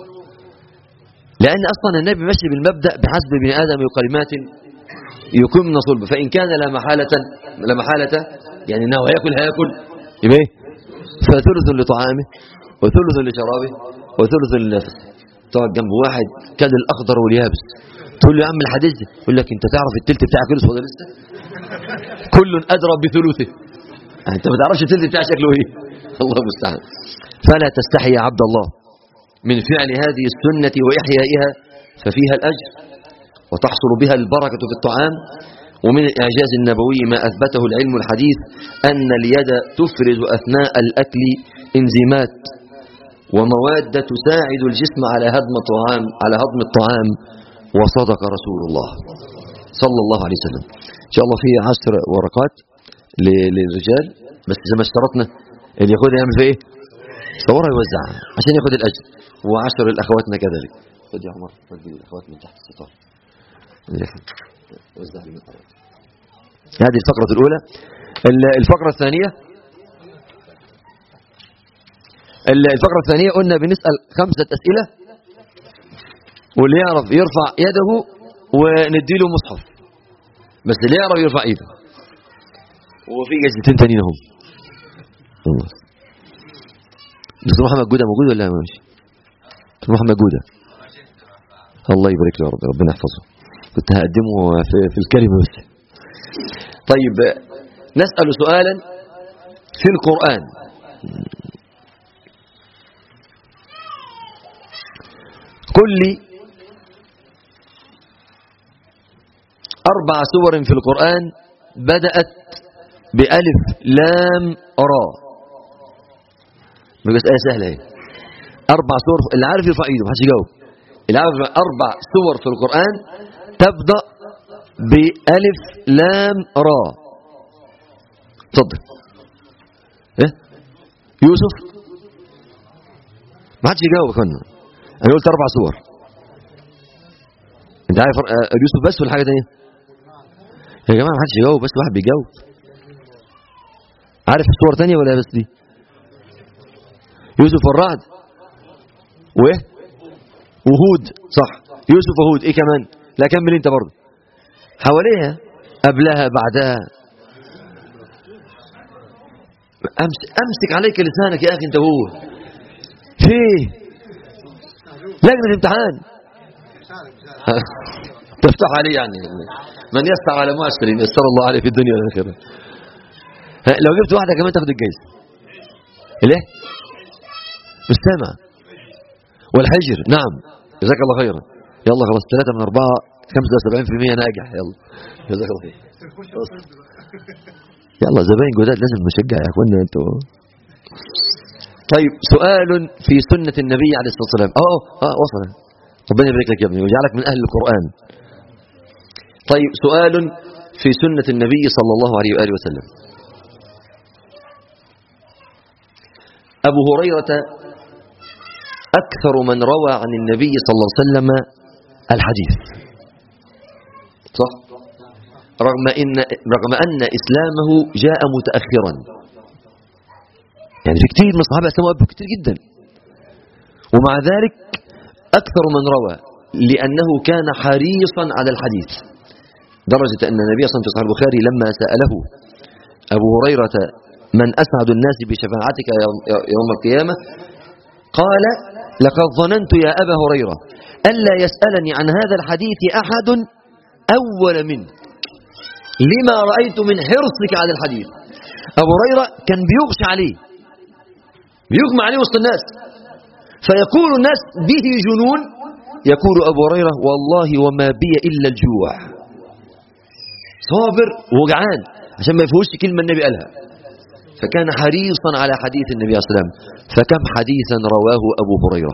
لأن أصلا النبي ماشي بالمبدأ بحسب ابن آدم كلمات يكمن صلب فإن كان لا محالة لا محالة يعني أنه هياكل هياكل يبقى إيه فثلث لطعامه وثلث لشرابه وثلث لنفسه تقعد جنب واحد كان الأخضر واليابس تقول له يا عم الحديث ده يقول لك أنت تعرف التلت بتاعك خلص ولا لسه كل أدرى بثلثه أنت ما تعرفش التلت بتاعك شكله إيه الله المستعان فلا تستحي يا عبد الله من فعل هذه السنة وإحيائها ففيها الأجر وتحصل بها البركة في الطعام ومن الإعجاز النبوي ما أثبته العلم الحديث أن اليد تفرز أثناء الأكل إنزيمات ومواد تساعد الجسم على هضم الطعام على هضم الطعام وصدق رسول الله صلى الله عليه وسلم إن شاء الله في عشر ورقات للرجال بس زي ما اشترطنا اللي ياخدها يعمل في ايه صورها يوزعها عشان ياخد الأجر وعشر لأخواتنا كذلك خد يا عمر ودي الأخوات من تحت الستار وزع لي هذه الفقرة الأولى الفقرة الثانية الفقرة الثانية قلنا بنسأل خمسة أسئلة واللي يعرف يرفع يده ونديله مصحف بس اللي يعرف يرفع ايده وفي جزتين تانيين اهم دكتور محمد جودة موجود ولا ماشي دكتور محمد جودة الله يبارك له يا رب ربنا يحفظه كنت هقدمه في, في الكلمة بس طيب نسأل سؤالا في القرآن قل لي أربع سور في القرآن بدأت بألف لام را بس آية سهلة اهي أربع سور اللي عارف يرفع إيده محدش يجاوب اللي عارف يرفع أربع سور في القرآن تبدأ بألف لام را اتفضل ايه يوسف ما حدش يجاوب كنا انا قلت اربع صور انت عارف آه، يوسف بس ولا حاجه ثانيه يا جماعه ما حدش يجاوب بس واحد بيجاوب عارف صور ثانيه ولا بس دي يوسف والرعد وايه وهود صح يوسف وهود ايه كمان لا كمل انت برضه حواليها قبلها بعدها أمس امسك عليك لسانك يا اخي انت هو في لجنه امتحان تفتح عليه يعني من يسعى على مؤثر يسر الله عليه في الدنيا والاخره ها، لو جبت واحده كمان تاخد الجايزه ليه مش سامع والحجر نعم جزاك الله خيرا يلا خلاص ثلاثة من أربعة 75% ناجح يلا جزاك الله خير خلاص. يلا زباين جداد لازم نشجع يا اخوانا انتوا طيب سؤال في سنة النبي عليه الصلاة والسلام اه اه وصل ربنا يبارك لك يا ابني ويجعلك من أهل القرآن طيب سؤال في سنة النبي صلى الله عليه وآله وسلم أبو هريرة أكثر من روى عن النبي صلى الله عليه وسلم الحديث صح رغم إن رغم أن إسلامه جاء متأخرا يعني في كثير من الصحابة أسلموا قبله كثير جدا ومع ذلك أكثر من روى لأنه كان حريصا على الحديث درجة أن النبي صلى الله عليه وسلم في صحيح البخاري لما سأله أبو هريرة من أسعد الناس بشفاعتك يوم- يوم القيامة قال لقد ظننت يا أبا هريرة ألا يسألني عن هذا الحديث أحد أول منك لما رأيت من حرصك على الحديث أبو هريرة كان بيغشى عليه بيغمى عليه وسط الناس فيقول الناس به جنون يقول أبو هريرة والله وما بي إلا الجوع صابر وجعان عشان ما يفوش كلمة النبي قالها فكان حريصا على حديث النبي صلى الله عليه وسلم فكم حديثا رواه أبو هريرة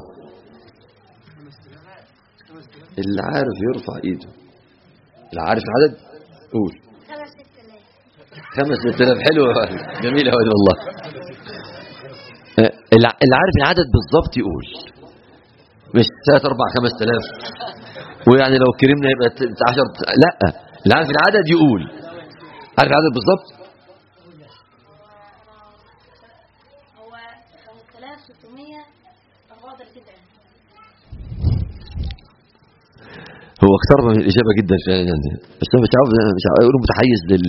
اللي عارف يرفع ايده اللي عارف العدد قول خمس ست آلاف حلو جميل أوي والله آه، اللي اللي عارف العدد بالظبط يقول مش ثلاث أربع خمس آلاف ويعني لو كرمنا يبقى ت- ت- عشر لا اللي عارف العدد يقول عارف العدد بالظبط هو 5600 أفاضل كده هو اقترب من الإجابة جدا فعلا يعني بس أنا مش عارف مش عارف أقول متحيز لل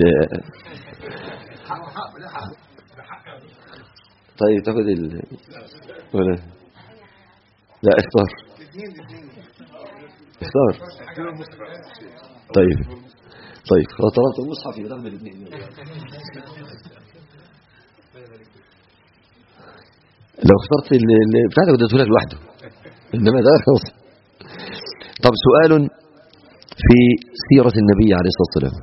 طيب تاخد ال ولا لا اختار اختار طيب طيب خلاص طلبت المصحف يبقى تاخد الاثنين لو اخترت ال- ال- بتاعتك اديته لك لوحده انما ده خلاص طب سؤال في سيرة النبي عليه الصلاة والسلام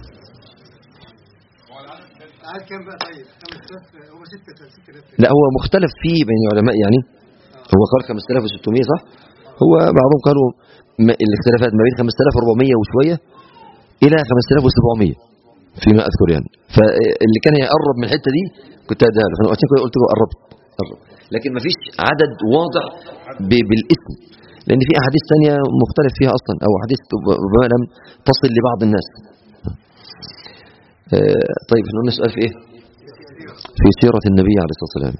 عاد كم بقى طيب خمس ثلاث هو ستة ستة آلاف لا هو مختلف فيه بين العلماء يعني هو قال 5600 صح هو بعضهم قالوا ما- الاختلافات ما بين 5400 وشوية إلى 5700 فيما أذكر يعني فاللي كان يقرب من الحتة دي كنت أديها له فأنا عشان كده قلت له قربت قرب لكن ما فيش عدد واضح ب- بالاسم لأن في أحاديث ثانية مختلف فيها أصلا أو أحاديث ربما لم تصل لبعض الناس آه، طيب احنا قلنا سؤال في إيه؟ في سيرة النبي عليه الصلاة والسلام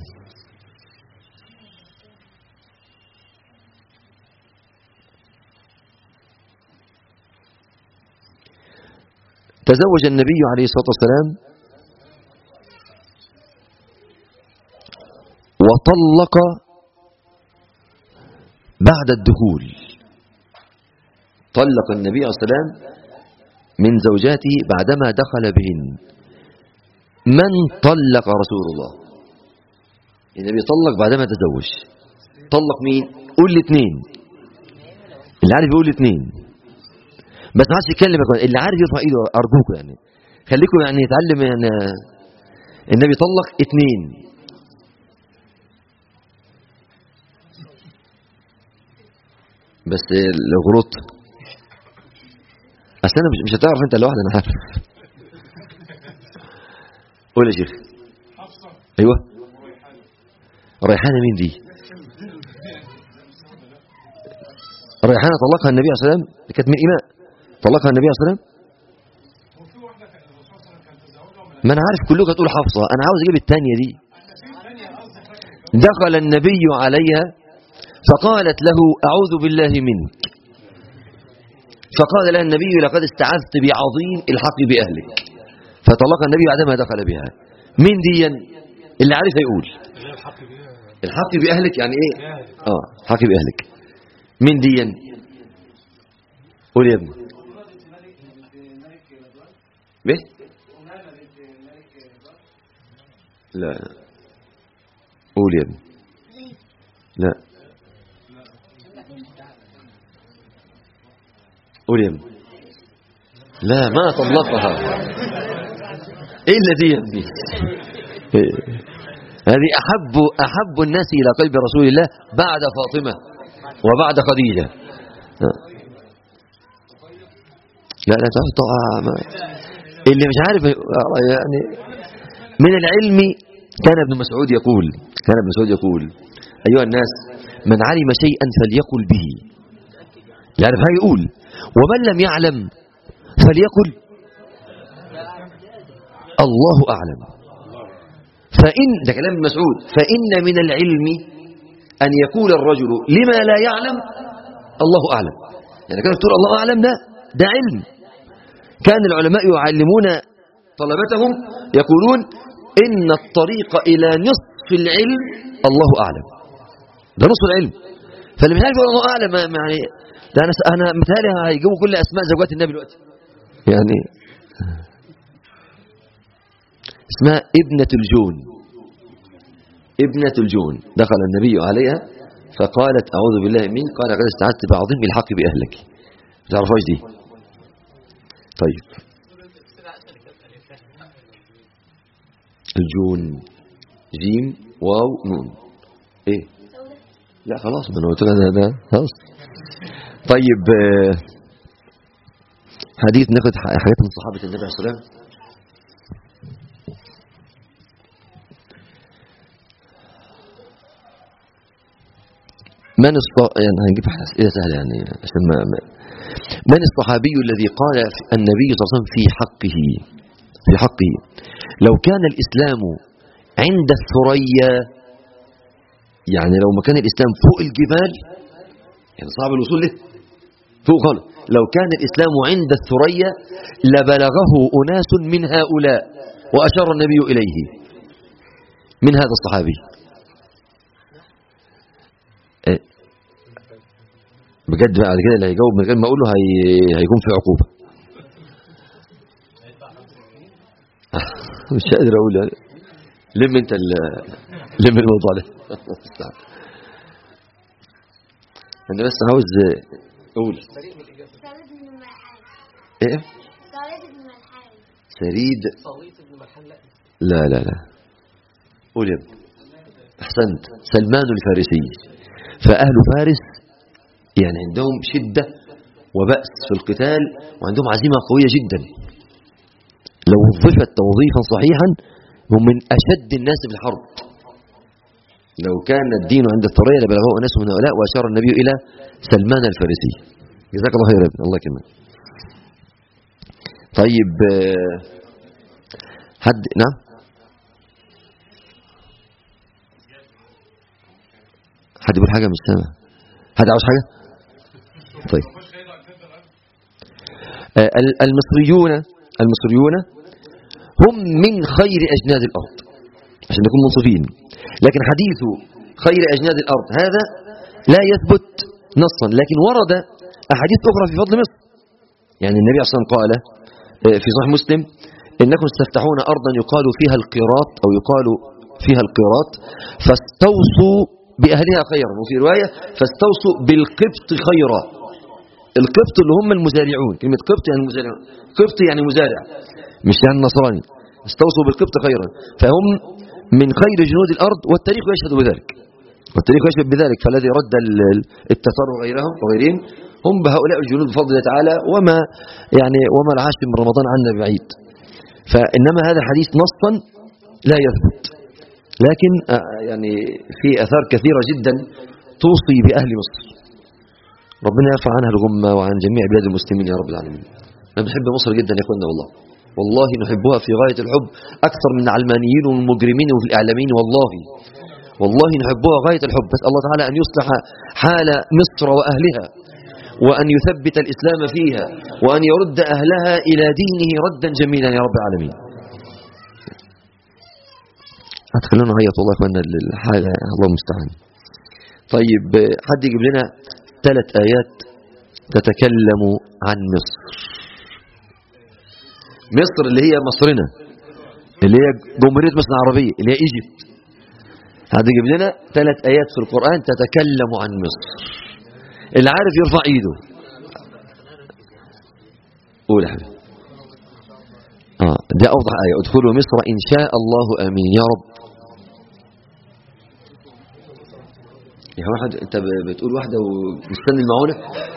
تزوج النبي عليه الصلاة والسلام وطلق بعد الدخول طلق النبي عليه الصلاة والسلام من زوجاته بعدما دخل بهن من طلق رسول الله النبي طلق بعدما تزوج طلق مين قول الاثنين اللي عارف يقول الاثنين بس ما حدش يتكلم يا اخوان اللي عارف يرفع ايده ارجوكم يعني خليكم يعني يتعلم يعني النبي طلق اتنين بس لو غلطت اصل انا مش مش هتعرف انت لوحدك انا عارف قول يا شيخ ايوه ريحانه مين دي ريحانه طلقها النبي عليه الصلاه والسلام كانت من ايمان طلقها النبي عليه الصلاه والسلام ما انا عارف كلكم هتقول حفصه انا عاوز اجيب الثانيه دي دخل النبي عليها فقالت له اعوذ بالله منك فقال لها النبي لقد استعذت بعظيم الحق باهلك فطلق النبي بعدما دخل بها مين ديا اللي عارف يقول الحق باهلك يعني ايه اه حق باهلك مين ديا قول يا ابني ايه لا قول يا ابني لا قول يا ابني لا ما طلقها ايه الذي يا ابني إيه. هذه احب احب الناس الى قلب رسول الله بعد فاطمه وبعد خديجه آه. لا لا تحط ما اللي مش عارف يعني من العلم كان ابن مسعود يقول كان ابن مسعود يقول ايها الناس من علم شيئا فليقل به يعرف هاي يقول ومن لم يعلم فليقل الله أعلم فإن ده كلام ابن مسعود فإن من العلم أن يقول الرجل لما لا يعلم الله أعلم يعني كانت تقول الله أعلم ده ده علم كان العلماء يعلمون طلبتهم يقولون إن الطريق إلى نصف العلم الله أعلم ده نصف العلم فاللي مش عارف يقول الله أعلم يعني ده أنا أنا متهيألي هيجيبوا كل أسماء زوجات النبي دلوقتي يعني اسمها ابنة الجون ابنة الجون دخل النبي عليها فقالت أعوذ بالله منك قال قد استعذت بعظيم الحق بأهلك ما تعرفهاش دي طيب الجون جيم واو نون ايه لا خلاص ما انا قلت لها ده ده خلاص طيب آه، حديث ناخد ح- حاجات من صحابة النبي عليه الصلاة والسلام من الص... يعني هنجيب أسئلة سهلة يعني عشان ما... ما... من الصحابي الذي قال في- النبي صلى الله عليه وسلم في حقه في حقه لو كان الإسلام عند الثريا يعني لو ما كان الإسلام فوق الجبال يعني صعب الوصول له فوق خالص لو كان الإسلام عند الثريا لبلغه أناس من هؤلاء وأشار النبي إليه من هذا الصحابي إيه. بجد بعد كده اللي هيجاوب من غير ما اقوله هي... هيكون في عقوبه مش قادر اقول يعني لم انت ال... لم الموضوع ده انا بس عاوز اقول سعيد بن ملحان ايه سعيد بن ملحان سريد لا لا لا قول يا ابني احسنت سلمان الفارسي فاهل فارس يعني عندهم شده وبأس في القتال وعندهم عزيمه قويه جدا لو وظفت توظيفا صحيحا هم من اشد الناس في الحرب لو كان الدين عند الثريا لبلغه اناس من هؤلاء واشار النبي الى سلمان الفارسي جزاك الله خير يا ابن الله يكرمك طيب آه، حد نعم حد يقول حاجه مش سامع حد عاوز حاجه طيب آه، ال- المصريون المصريون هم من خير اجناد الارض عشان نكون منصفين لكن حديث خير اجناد الارض هذا لا يثبت نصا لكن ورد احاديث اخرى في فضل مصر يعني النبي صلى الله عليه وسلم قال آه، في صحيح مسلم انكم ستفتحون ارضا يقال فيها القيراط او يقال فيها القيراط فاستوصوا باهلها خيرا وفي روايه فاستوصوا بالقبط خيرا القبط اللي هم المزارعون كلمة قبط يعني مزارعون قبط يعني مزارع مش يعني نصراني استوصوا بالقبط خيرا فهم من خير جنود الأرض والتاريخ يشهد بذلك والتاريخ يشهد بذلك فالذي رد ال- ال- التتار وغيرهم وغيرهم هم بهؤلاء الجنود بفضل الله تعالى وما يعني وما العاشر من رمضان عنا بعيد فإنما هذا الحديث نصا لا يثبت لكن آه، يعني في أثار كثيرة جدا توصي بأهل مصر ربنا يرفع عنها الغمة وعن جميع بلاد المسلمين يا رب العالمين أنا بحب مصر جدا يا أخوانا والله والله نحبها في غاية الحب أكثر من العلمانيين والمجرمين وفي الإعلاميين والله والله نحبها غاية الحب بس الله تعالى أن يصلح حال مصر وأهلها وأن يثبت الإسلام فيها وأن يرد أهلها إلى دينه ردا جميلا يا رب العالمين هتخلونا نعيط والله يا اخوانا الحاجة الله المستعان طيب حد يجيب لنا ثلاث آيات تتكلم عن مصر مصر اللي هي مصرنا اللي هي جمهورية مصر العربية اللي هي ايجيبت حد يجيب لنا ثلاث آيات في القرآن تتكلم عن مصر اللي عارف يرفع ايده قول يا حبيبي اه ده اوضح آية ادخلوا مصر ان شاء الله امين يا رب يا واحد انت ب- بتقول واحدة ومستني المعونة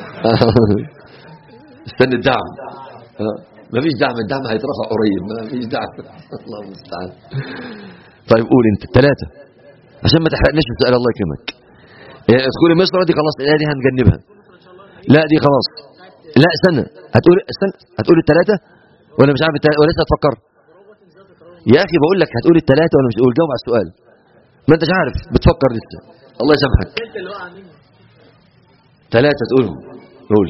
استنى الدعم آه. ما فيش دعم الدعم هيترفع قريب ما فيش دعم الله المستعان طيب قول انت الثلاثة عشان ما تحرقناش السؤال الله يكرمك إيه، ادخلي مصر دي خلاص الآية دي هنجنبها لا دي خلاص لا استنى هتقول استنى هتقول الثلاثة ولا مش عارف التلاتة ولا لسه هتفكر يا اخي بقول لك هتقول الثلاثة ولا مش هتقول جاوب على السؤال ما انتش عارف بتفكر لسه الله يسامحك ثلاثة تقولهم قول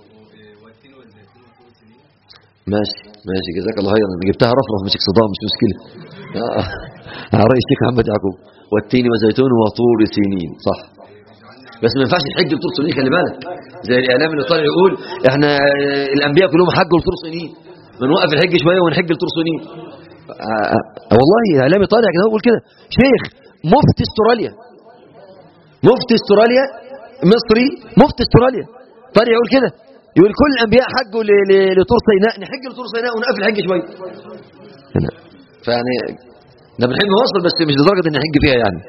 ماشي ماشي جزاك الله خيرا جبتها رفرف مش صدام مش مشكلة آه. على رأي الشيخ محمد يعقوب والتين وزيتون وطور سينين صح بس ما ينفعش الحج لطور سنين خلي بالك زي الاعلام اللي طالع يقول احنا آه، الانبياء كلهم حجوا لطور سنين بنوقف الحج شويه ونحج لطور سنين آه، آه، والله اعلامي طالع كده يقول كده شيخ مفتي استراليا مفتي استراليا مصري مفتي استراليا طالع يقول كده يقول كل الانبياء حجوا ل- ل- لطور سيناء نحج لطور سيناء ونقفل الحج شويه هنا. فيعني ده بنحب مصر بس مش لدرجه ان نحج فيها يعني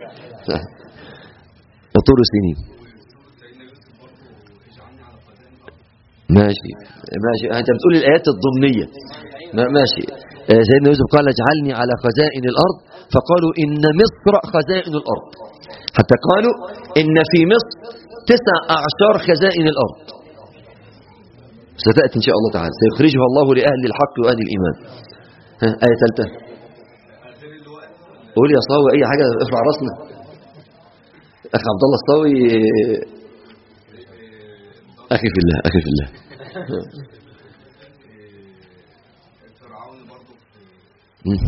طول سنين ماشي ماشي انت بتقول الايات الضمنيه ما- ماشي آه، سيدنا يوسف قال اجعلني على خزائن الارض فقالوا ان مصر خزائن الارض حتى قالوا ان في مصر تسع اعشار خزائن الارض ستاتي ان شاء الله تعالى سيخرجها الله لاهل الحق واهل الايمان ها ايه ثالثه قول يا صاوي اي حاجه ارفع راسنا اخ عبد الله الصاوي اخي في الله اخي في الله مم.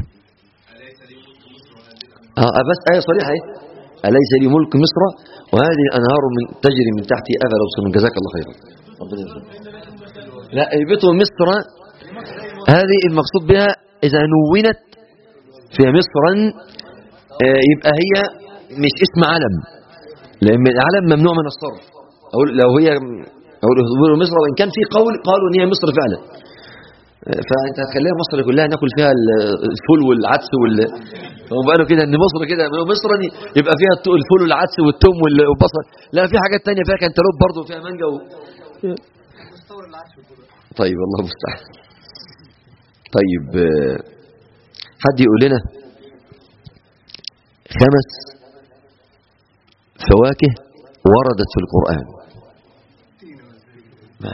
اه بس ايه صريحه ايه اليس لي ملك مصر وهذه الانهار من تجري من تحتي افلا ابصر جزاك الله خيرا ربنا يرحمه. لا اهبطوا مصر هذه المقصود بها اذا نونت في مصرا آه، يبقى هي مش اسم علم لان العلم ممنوع من الصرف او لو هي او اهبطوا مصر وان كان في قول قالوا ان هي مصر فعلا آه، فانت هتخليها مصر كلها ناكل فيها الفول والعدس وال هم قالوا كده ان مصر كده مصر دي يبقى فيها الت- الفول والعدس والثوم وال- والبصل لا في حاجات تانية فيها كانتالوب برضه وفيها مانجا و... مستوى العشر كله طيب الله المستعان طيب آه، حد يقول لنا خمس فواكه وردت في القرآن ما.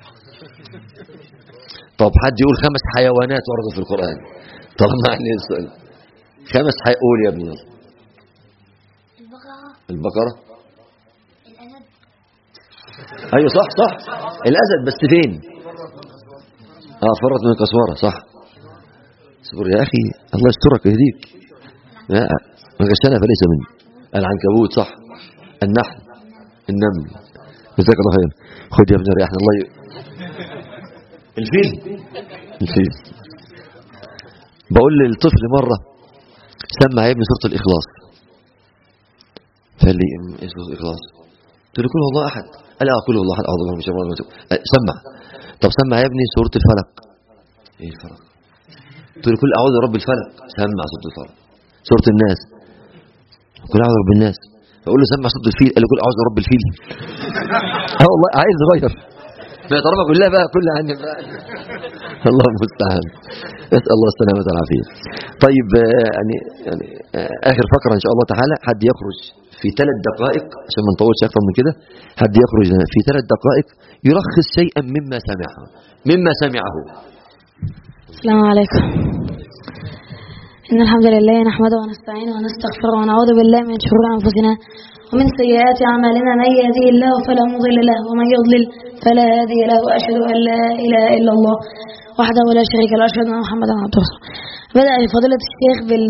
طب حد يقول خمس حيوانات وردت في القرآن طالما عليه السؤال خمس حي... قول يا ابني يلا. البقرة البقرة الأسد ايوه صح صح الاسد بس فين اه فرط من القسوره صح اصبر يا اخي الله يسترك ويهديك لا من غشنا فليس مني العنكبوت صح النحل النمل جزاك الله خير خد يا ابن ريحنا الله ي... الفيل الفيل بقول للطفل مره سمع يا ابني سوره الاخلاص فقال لي ايه سوره الاخلاص قلت له قل هو الله احد قال اه قل هو الله احد اعوذ بالله من شر ما أه، سمع طب سمع يا ابني سوره الفلق ايه الفلق قلت له قل اعوذ برب الفلق سمع سوره الفلق سوره الناس قل اعوذ برب الناس فاقول له سمع سوره الفيل قال لي قل اعوذ برب الفيل اه والله عايز يغير فطالما كلها بقى كلها عني بقى الله المستعان نسال الله السلامه والعافيه طيب آه، يعني يعني آه، اخر فقره ان شاء الله تعالى حد يخرج في ثلاث دقائق عشان ما نطولش اكثر من كده حد يخرج في ثلاث دقائق يلخص شيئا مما سمعه مما سمعه السلام عليكم إن الحمد لله نحمده ونستعينه ونستغفره ونعوذ بالله من شرور أنفسنا ومن سيئات أعمالنا من يهديه الله فلا مضل له ومن يضلل فلا هادي له وأشهد أن لا إله إلا الله وحده لا شريك له وأشهد أن محمدا عبده ورسوله بدأ فضيلة الشيخ بال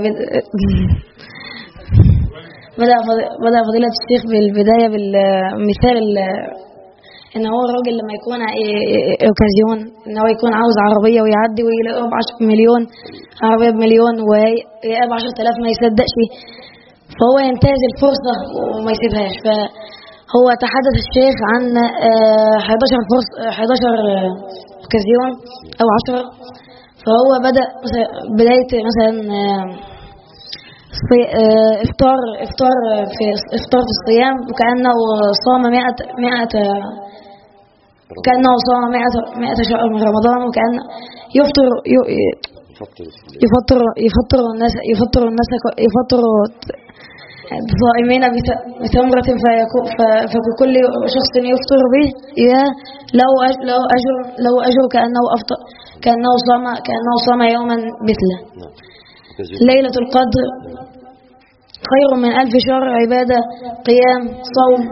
بدأ فض- بدأ فضيلة الشيخ بالبداية بالمثال ال- ان هو الراجل لما يكون ا- ا- اوكازيون ان هو يكون عاوز عربيه ويعدي ويلاقيها ب 10 مليون عربيه بمليون ويلاقيها ب 10000 ما يصدقش فهو ينتهز الفرصه وما يسيبهاش فهو تحدث الشيخ عن آه، 11 فرصه 11 آه، اوكازيون او 10 فهو بدا مثلا بدايه مثلا آه، صي- آه، افطار افطار في افطار في الصيام وكانه صام 100 100 كانه صام 100 100 شهر من رمضان وكان يفطر ي- يفطر يفطر الناس يفطر الناس يفطر الصائمين بت- بتمرة فيكو- ف- فكل شخص يفطر به يا له أج- له أجر له أجر كأنه أفطر كأنه صام كأنه صام يوما مثله ليلة القدر خير من ألف شهر عبادة قيام صوم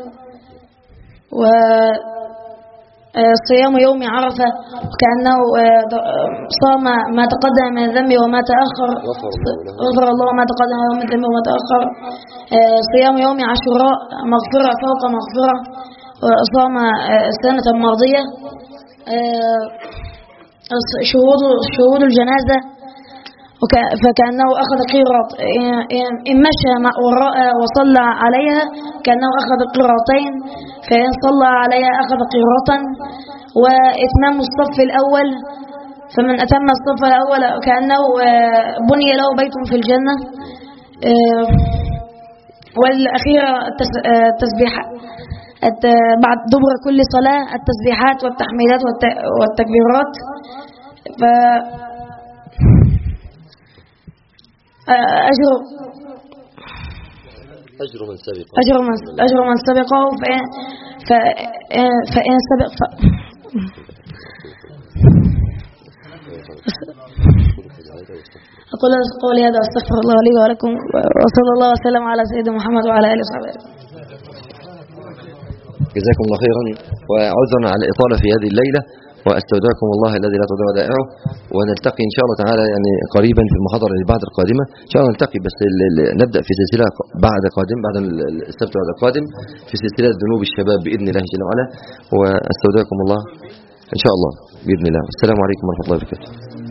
و آه، صيام يوم عرفة كأنه آه، ض- آه، صام ما تقدم من الذنب وما تأخر غفر الله ما تقدم من الذنب وما تأخر آه، صيام يوم عاشوراء مغفرة فوق مغفرة وصام آه، السنة الماضية آه، شهود شهود الجنازة وك- فكأنه أخذ قيراط إن- إن- إن مشى مع- وراء وصلى عليها كأنه أخذ قيراطين فإن صلى عليها أخذ قيراطا وإتمام الصف الأول فمن أتم الصف الأول كأنه آه، بني له بيت في الجنة آه، والأخيرة التس- آه، التسبيح الت- بعد دبر كل صلاة التسبيحات والتحميدات والت- والتكبيرات ف أجر اجر من سبق أجر من أجر من سبقه فإن فإن فإن سبق ف أقول قولي هذا أستغفر الله لي ولكم وصلى الله وسلم على سيدنا محمد وعلى آله وصحبه أجمعين. جزاكم الله خيرا وعذرا على الإطالة في هذه الليلة واستودعكم الله الذي لا تضيع ودائعه ونلتقي إن شاء الله تعالى يعني قريبا في المحاضرة اللي بعد القادمة إن شاء الله نلتقي بس ال- ال- نبدأ في سلسلة بعد قادم بعد ال- السبت بعد القادم في سلسلة ذنوب الشباب بإذن الله جل وعلا واستودعكم الله إن شاء الله بإذن الله السلام عليكم ورحمة الله وبركاته